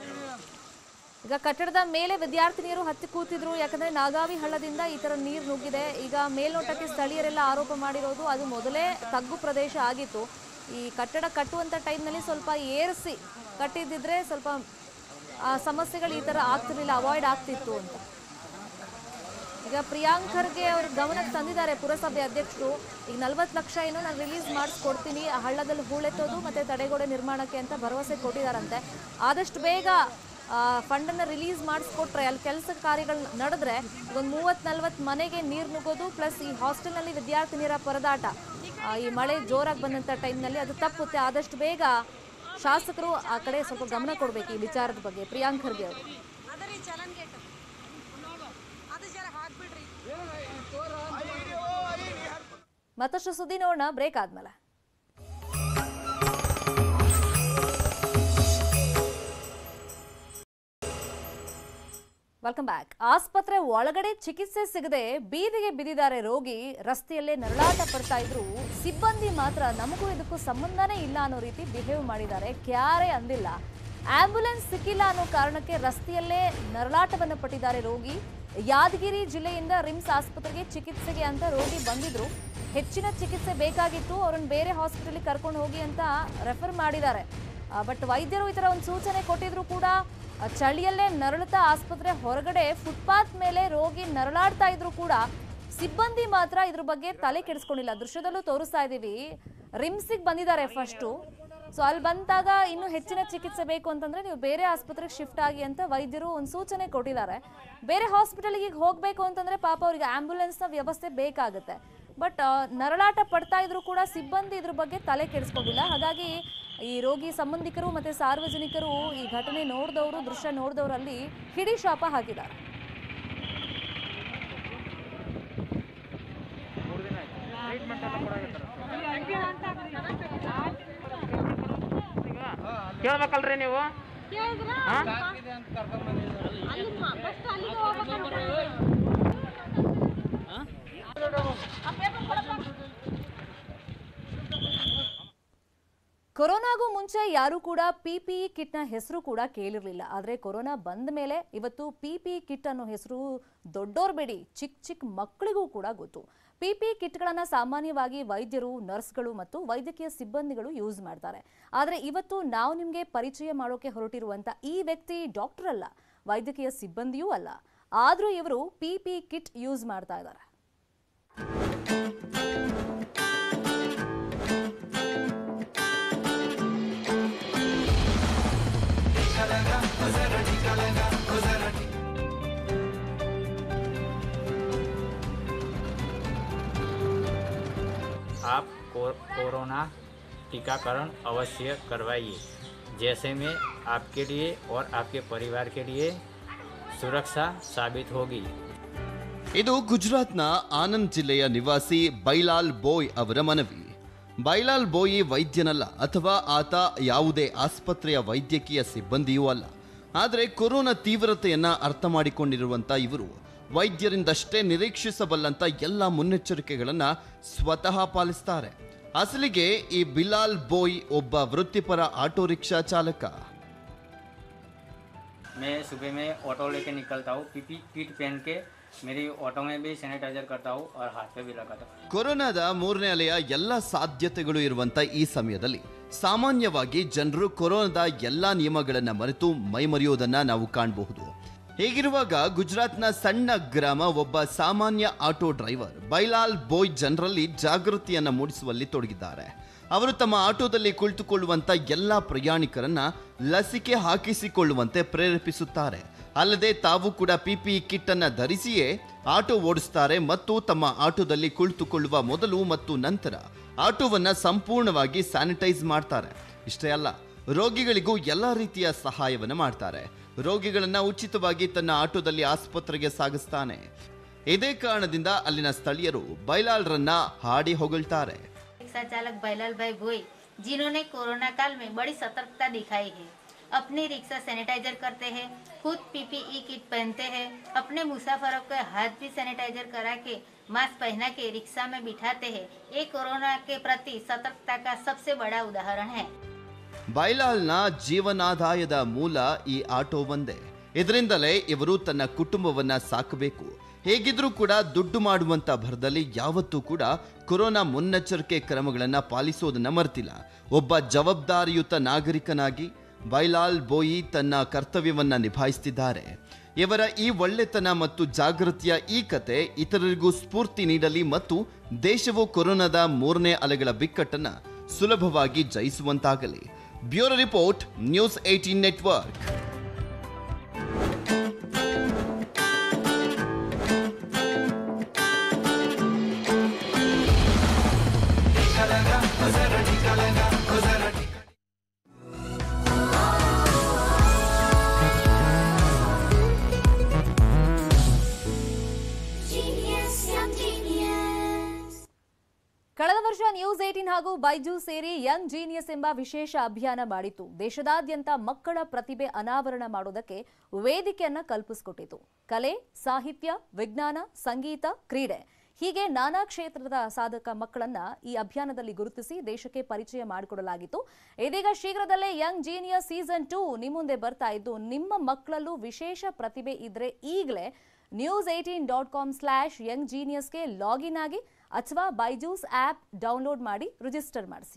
ಈಗ ಕಟ್ಟಡದ ಮೇಲೆ ವಿದ್ಯಾರ್ಥಿನಿಯರು ಹತ್ತಿ ಕೂತಿದ್ರು ಯಾಕಂದ್ರೆ ನಾಗಾವಿ ಹಳ್ಳದಿಂದ ಈ ತರ ನೀರು ನುಗ್ಗಿದೆ ಈಗ ಮೇಲ್ನೋಟಕ್ಕೆ ಸ್ಥಳೀಯರೆಲ್ಲ ಆರೋಪ ಮಾಡಿರೋದು ಅದು ಮೊದಲೇ ತಗ್ಗು ಪ್ರದೇಶ ಆಗಿತ್ತು ಈ ಕಟ್ಟಡ ಕಟ್ಟುವಂತ ಟೈಮ್ನಲ್ಲಿ ಸ್ವಲ್ಪ ಏರಿಸಿ ಕಟ್ಟಿದ್ದಿದ್ರೆ ಸ್ವಲ್ಪ ಆ ಸಮಸ್ಯೆಗಳು ಈ ತರ ಆಗ್ತಿರ್ಲಿಲ್ಲ ಅವಾಯ್ಡ್ ಆಗ್ತಿತ್ತು ಅಂತ ಈಗ ಪ್ರಿಯಾಂಕ್ ಖರ್ಗೆ ಅವ್ರ ಗಮನಕ್ಕೆ ತಂದಿದ್ದಾರೆ ಪುರಸಭೆ ಅಧ್ಯಕ್ಷರು ಈಗ ನಲ್ವತ್ತು ಲಕ್ಷ ಏನೋ ನಾನು ರಿಲೀಸ್ ಮಾಡಿಸ್ಕೊಡ್ತೀನಿ ಆ ಹಳ್ಳದಲ್ಲಿ ಹೂಳೆತ್ತೋದು ಮತ್ತೆ ತಡೆಗೋಡೆ ನಿರ್ಮಾಣಕ್ಕೆ ಅಂತ ಭರವಸೆ ಕೊಟ್ಟಿದ್ದಾರಂತೆ ಆದಷ್ಟು ಬೇಗ ಫಂಡನ್ನು ರಿಲೀಸ್ ಮಾಡಿಸ್ಕೊಟ್ರೆ ಅಲ್ಲಿ ಕೆಲಸ ಕಾರ್ಯಗಳು ನಡೆದ್ರೆ ಒಂದು ಮೂವತ್ತು ನಲ್ವತ್ತು ಮನೆಗೆ ನೀರು ನುಗ್ಗೋದು ಪ್ಲಸ್ ಈ ಹಾಸ್ಟೆಲ್ನಲ್ಲಿ ವಿದ್ಯಾರ್ಥಿನಿಯರ ಪರದಾಟ ಆ, ಈ ಮಳೆ ಜೋರಾಗಿ ಬಂದಂಥ ಟೈಮ್ನಲ್ಲಿ ಅದು ತಪ್ಪುತ್ತೆ ಆದಷ್ಟು ಬೇಗ ಶಾಸಕರು ಆ ಕಡೆ ಸ್ವಲ್ಪ ಗಮನ ಕೊಡಬೇಕು ಈ ವಿಚಾರದ ಬಗ್ಗೆ ಪ್ರಿಯಾಂಕ್ ಖರ್ಗೆ ಅವರು ಮತ್ತಷ್ಟು ಸುದ್ದಿ ನೋಡೋಣ ಬ್ರೇಕ್ ಆದ್ಮೇಲೆ ವೆಲ್ಕಮ್ ಬ್ಯಾಕ್ ಆಸ್ಪತ್ರೆ ಒಳಗಡೆ ಚಿಕಿತ್ಸೆ ಸಿಗದೆ ಬೀದಿಗೆ ಬಿದ್ದಿದ್ದಾರೆ ರೋಗಿ ರಸ್ತೆಯಲ್ಲೇ ನರಳಾಟ ಪಡ್ತಾ ಇದ್ರು ಸಿಬ್ಬಂದಿ ಮಾತ್ರ ನಮಗೂ ಇದಕ್ಕೂ ಸಂಬಂಧನೇ ಇಲ್ಲ ಅನ್ನೋ ರೀತಿ ಬಿಹೇವ್ ಮಾಡಿದ್ದಾರೆ ಕ್ಯಾರೆ ಅಂದಿಲ್ಲ ಆಂಬ್ಯುಲೆನ್ಸ್ ಸಿಕ್ಕಿಲ್ಲ ಅನ್ನೋ ಕಾರಣಕ್ಕೆ ರಸ್ತೆಯಲ್ಲೇ ನರಳಾಟವನ್ನು ಪಟ್ಟಿದ್ದಾರೆ ರೋಗಿ ಯಾದಗಿರಿ ಜಿಲ್ಲೆಯಿಂದ ರಿಮ್ಸ್ ಆಸ್ಪತ್ರೆಗೆ ಚಿಕಿತ್ಸೆಗೆ ಅಂತ ರೋಗಿ ಬಂದಿದ್ರು ಹೆಚ್ಚಿನ ಚಿಕಿತ್ಸೆ ಬೇಕಾಗಿತ್ತು ಅವ್ರನ್ನ ಬೇರೆ ಹಾಸ್ಪಿಟಲ್ಗೆ ಕರ್ಕೊಂಡು ಹೋಗಿ ಅಂತ ರೆಫರ್ ಮಾಡಿದ್ದಾರೆ ಬಟ್ ವೈದ್ಯರು ಈ ಥರ ಒಂದು ಸೂಚನೆ ಕೊಟ್ಟಿದ್ರು ಕೂಡ ಆ, ಚಳಿಯಲ್ಲೇ ನರಳುತ್ತಾ ಆಸ್ಪತ್ರೆ ಹೊರಗಡೆ ಫುಟ್ಪಾತ್ ಮೇಲೆ ರೋಗಿ ನರಳಾಡ್ತಾ ಇದ್ರು ಕೂಡ ಸಿಬ್ಬಂದಿ ಮಾತ್ರ ಇದ್ರ ಬಗ್ಗೆ ತಲೆ ಕೆಡಿಸ್ಕೊಂಡಿಲ್ಲ ದೃಶ್ಯದಲ್ಲೂ ತೋರಿಸ್ತಾ ಇದ್ದೀವಿ ರಿಮ್ಸಿಗೆ ಬಂದಿದ್ದಾರೆ ಫಸ್ಟು ಸೊ ಅಲ್ಲಿ ಬಂದಾಗ ಇನ್ನೂ ಹೆಚ್ಚಿನ ಚಿಕಿತ್ಸೆ ಬೇಕು ಅಂತಂದ್ರೆ ನೀವು ಬೇರೆ ಆಸ್ಪತ್ರೆಗೆ ಶಿಫ್ಟ್ ಆಗಿ ಅಂತ ವೈದ್ಯರು ಒಂದು ಸೂಚನೆ ಕೊಟ್ಟಿದ್ದಾರೆ ಬೇರೆ ಹಾಸ್ಪಿಟಲ್ಗೆ ಈಗ ಹೋಗಬೇಕು ಅಂತಂದ್ರೆ ಪಾಪ ಅವ್ರಿಗೆ ಆಂಬ್ಯುಲೆನ್ಸ್ನ ವ್ಯವಸ್ಥೆ ಬೇಕಾಗುತ್ತೆ ಬಟ್ ನರಳಾಟ ಪಡ್ತಾ ಇದ್ರು ಕೂಡ ಸಿಬ್ಬಂದಿ ಇದ್ರ ಬಗ್ಗೆ ತಲೆ ಕೆಡಿಸ್ಕೊಂಡಿಲ್ಲ ಹಾಗಾಗಿ ಈ ರೋಗಿ ಸಂಬಂಧಿಕರು ಮತ್ತೆ ಸಾರ್ವಜನಿಕರು ಈ ಘಟನೆ ನೋಡಿದವರು ದೃಶ್ಯ ನೋಡಿದವರಲ್ಲಿ ಹಿಡಿ ಶಾಪ ಹಾಕಿದ್ದಾರೆ ಕೇಳ್ಬೇಕಲ್ರಿ ನೀವು ಕೊರೋನಾಗೂ ಮುಂಚೆ ಯಾರು ಕೂಡ ಪಿಪಿಇ ಕಿಟ್ನ ಹೆಸರು ಕೂಡ ಕೇಳಿರಲಿಲ್ಲ ಆದರೆ ಕೊರೋನಾ ಬಂದ ಮೇಲೆ ಇವತ್ತು ಪಿಪಿಇ ಕಿಟ್ ಅನ್ನೋ ಹೆಸರು ದೊಡ್ಡೋರ್ ಬೇಡಿ ಚಿಕ್ಕ ಚಿಕ್ಕ ಮಕ್ಕಳಿಗೂ ಕೂಡ ಗೊತ್ತು ಪಿಪಿಇ ಕಿಟ್ಗಳನ್ನು ಸಾಮಾನ್ಯವಾಗಿ ವೈದ್ಯರು ನರ್ಸ್ಗಳು ಮತ್ತು ವೈದ್ಯಕೀಯ ಸಿಬ್ಬಂದಿಗಳು ಯೂಸ್ ಮಾಡ್ತಾರೆ ಆದರೆ ಇವತ್ತು ನಾವು ನಿಮಗೆ ಪರಿಚಯ ಮಾಡೋಕೆ ಹೊರಟಿರುವಂತ ಈ ವ್ಯಕ್ತಿ ಡಾಕ್ಟರ್ ಅಲ್ಲ ವೈದ್ಯಕೀಯ ಸಿಬ್ಬಂದಿಯೂ ಅಲ್ಲ ಆದರೂ ಇವರು ಪಿಪಿಇ ಕಿಟ್ ಯೂಸ್ ಮಾಡ್ತಾ ಇದ್ದಾರೆ आप को, कोरोना टीकाकरण अवश्य करवाइए जैसे में आपके लिए और आपके परिवार के लिए सुरक्षा साबित होगी ಇದು ಗುಜರಾತ್ನ ಆನಂದ್ ಜಿಲ್ಲೆಯ ನಿವಾಸಿ ಬೈಲಾಲ್ ಬೋಯ್ ಅವರ ಮನವಿ ಬೈಲಾಲ್ ಬೋಯಿ ವೈದ್ಯನಲ್ಲ ಅಥವಾ ಆತ ಯಾವುದೇ ಆಸ್ಪತ್ರೆಯ ವೈದ್ಯಕೀಯ ಸಿಬ್ಬಂದಿಯೂ ಅಲ್ಲ ಆದರೆ ಕೊರೋನಾ ತೀವ್ರತೆಯನ್ನ ಅರ್ಥ ಮಾಡಿಕೊಂಡಿರುವಂತ ಇವರು ವೈದ್ಯರಿಂದಷ್ಟೇ ನಿರೀಕ್ಷಿಸಬಲ್ಲಂತ ಎಲ್ಲ ಮುನ್ನೆಚ್ಚರಿಕೆಗಳನ್ನ ಸ್ವತಃ ಪಾಲಿಸ್ತಾರೆ ಅಸಲಿಗೆ ಈ ಬಿಲಾಲ್ ಬೋಯ್ ಒಬ್ಬ ವೃತ್ತಿಪರ ಆಟೋ ರಿಕ್ಷಾ ಚಾಲಕ मैं सुबह में ऑटो लेके निकलता हूँ पीपी किट पहन के मेरी ऑटो में भी सैनिटाइजर करता हूँ और हाथ पे भी लगाता हूँ ಕೊರೋನಾದ ಮೂರನೇ ಅಲೆಯ ಎಲ್ಲ ಸಾಧ್ಯತೆಗಳು ಇರುವಂತ ಈ ಸಮಯದಲ್ಲಿ ಸಾಮಾನ್ಯವಾಗಿ ಜನರು ಕೊರೋನಾದ ಎಲ್ಲಾ ನಿಯಮಗಳನ್ನ ಮರೆತು ಮೈಮರೆಯೋದನ್ನ ನಾವು ಕಾಣಬಹುದು ಹೀಗಿರುವಾಗ ಗುಜರಾತ್ನ ಸಣ್ಣ ಗ್ರಾಮ ಒಬ್ಬ ಸಾಮಾನ್ಯ ಆಟೋ ಡ್ರೈವರ್ ಬೈಲಾಲ್ ಬೋಯ್ ಜನರಲ್ಲಿ ಜಾಗೃತಿಯನ್ನ ಮೂಡಿಸುವಲ್ಲಿ ತೊಡಗಿದ್ದಾರೆ ಅವರು ತಮ್ಮ ಆಟೋದಲ್ಲಿ ಕುಳಿತುಕೊಳ್ಳುವಂತ ಎಲ್ಲಾ ಪ್ರಯಾಣಿಕರನ್ನ ಲಸಿಕೆ ಹಾಕಿಸಿಕೊಳ್ಳುವಂತೆ ಪ್ರೇರೇಪಿಸುತ್ತಾರೆ ಅಲ್ಲದೆ ತಾವು ಕೂಡ ಪಿಪಿಇ ಕಿಟ್ ಅನ್ನ ಧರಿಸಿಯೇ ಆಟೋ ಓಡಿಸ್ತಾರೆ ಮತ್ತು ತಮ್ಮ ಆಟೋದಲ್ಲಿ ಕುಳಿತುಕೊಳ್ಳುವ ಮೊದಲು ಮತ್ತು ನಂತರ ಆಟೋವನ್ನ ಸಂಪೂರ್ಣವಾಗಿ ಸ್ಯಾನಿಟೈಸ್ ಮಾಡ್ತಾರೆ ಇಷ್ಟೇ ಅಲ್ಲ ರೋಗಿಗಳಿಗೂ ಎಲ್ಲ ರೀತಿಯ ಸಹಾಯವನ್ನ ಮಾಡ್ತಾರೆ ರೋಗಿಗಳನ್ನ ಉಚಿತವಾಗಿ ತನ್ನ ಆಟೋದಲ್ಲಿ ಆಸ್ಪತ್ರೆಗೆ ಸಾಗಿಸ್ತಾನೆ ಇದೇ ಕಾರಣದಿಂದ ಅಲ್ಲಿನ ಸ್ಥಳೀಯರು ಬೈಲಾಲ್ರನ್ನ ಹಾಡಿ ಹೊಗಳ್ತಾರೆ रिक्शा चालक बैलाल भाई भोई जिन्होंने कोरोना काल में बड़ी सतर्कता दिखाई है अपनी रिक्शा सैनिटाइजर करते हैं खुद पीपीई किट पहनते हैं अपने मुसाफरों के हाथ भी सैनिटाइजर करा के मास्क पहना के रिक्शा में बिठाते हैं ये कोरोना के प्रति सतर्कता का सबसे बड़ा उदाहरण है ಬೈಲಾಲ್ನ ಜೀವನಾದಾಯದ ಮೂಲ ಈ ಆಟೋ ಒಂದೇ ಇದರಿಂದಲೇ ಇವರು ತನ್ನ ಕುಟುಂಬವನ್ನ ಸಾಕಬೇಕು ಹೇಗಿದ್ರೂ ಕೂಡ ದುಡ್ಡು ಮಾಡುವಂತ ಭರದಲ್ಲಿ ಯಾವತ್ತೂ ಕೂಡ ಕೊರೋನಾ ಮುನ್ನೆಚ್ಚರಿಕೆ ಕ್ರಮಗಳನ್ನ ಪಾಲಿಸೋದನ್ನ ಮರ್ತಿಲ್ಲ ಒಬ್ಬ ಜವಾಬ್ದಾರಿಯುತ ನಾಗರಿಕನಾಗಿ ಬೈಲಾಲ್ ಬೋಯಿ ತನ್ನ ಕರ್ತವ್ಯವನ್ನ ನಿಭಾಯಿಸುತ್ತಿದ್ದಾರೆ ಇವರ ಈ ಒಳ್ಳೆತನ ಮತ್ತು ಜಾಗೃತಿಯ ಈ ಕತೆ ಇತರರಿಗೂ ಸ್ಫೂರ್ತಿ ನೀಡಲಿ ಮತ್ತು ದೇಶವು ಕೊರೋನಾದ ಮೂರನೇ ಅಲೆಗಳ ಬಿಕ್ಕಟ್ಟನ್ನ ಸುಲಭವಾಗಿ ಜಯಿಸುವಂತಾಗಲಿ bureau report news eighteen network ಕಳೆದ ವರ್ಷ ನ್ಯೂಸ್ ಏಟೀನ್ ಹಾಗೂ ಬೈಜು ಸೇರಿ ಯಂಗ್ ಜೀನಿಯಸ್ ಎಂಬ ವಿಶೇಷ ಅಭಿಯಾನ ಮಾಡಿತ್ತು ದೇಶದಾದ್ಯಂತ ಮಕ್ಕಳ ಪ್ರತಿಭೆ ಅನಾವರಣ ಮಾಡೋದಕ್ಕೆ ವೇದಿಕೆಯನ್ನ ಕಲ್ಪಿಸಿಕೊಟ್ಟಿತು ಕಲೆ ಸಾಹಿತ್ಯ ವಿಜ್ಞಾನ ಸಂಗೀತ ಕ್ರೀಡೆ ಹೀಗೆ ನಾನಾ ಕ್ಷೇತ್ರದ ಸಾಧಕ ಮಕ್ಕಳನ್ನ ಈ ಅಭಿಯಾನದಲ್ಲಿ ಗುರುತಿಸಿ ದೇಶಕ್ಕೆ ಪರಿಚಯ ಮಾಡಿಕೊಡಲಾಗಿತ್ತು ಇದೀಗ ಶೀಘ್ರದಲ್ಲೇ ಯಂಗ್ ಜೀನಿಯಸ್ ಸೀಸನ್ ಟೂ ನಿಮ್ಮ ಮುಂದೆ ಬರ್ತಾ ಇದ್ದು ನಿಮ್ಮ ಮಕ್ಕಳಲ್ಲೂ ವಿಶೇಷ ಪ್ರತಿಭೆ ಇದ್ರೆ ಈಗಲೇ news eighteen dot com slash young ಜೀನಿಯಸ್ಗೆ ಲಾಗಿನ್ ಆಗಿ ಅಥವಾ ಬೈಜೂಸ್ ಆ್ಯಪ್ ಡೌನ್ಲೋಡ್ ಮಾಡಿ ರಿಜಿಸ್ಟರ್ ಮಾಡಿಸಿ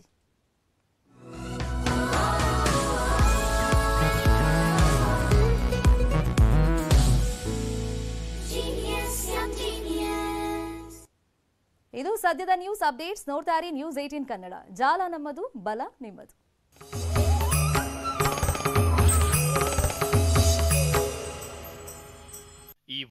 ಇದು ಸದ್ಯದ ನ್ಯೂಸ್ ಅಪ್ಡೇಟ್ಸ್ ನೋಡ್ತಾ ಇರಿ ನ್ಯೂಸ್ ಏಟೀನ್ ಕನ್ನಡ ಜಾಲ ನಮ್ಮದು ಬಲ ನಿಮ್ಮದು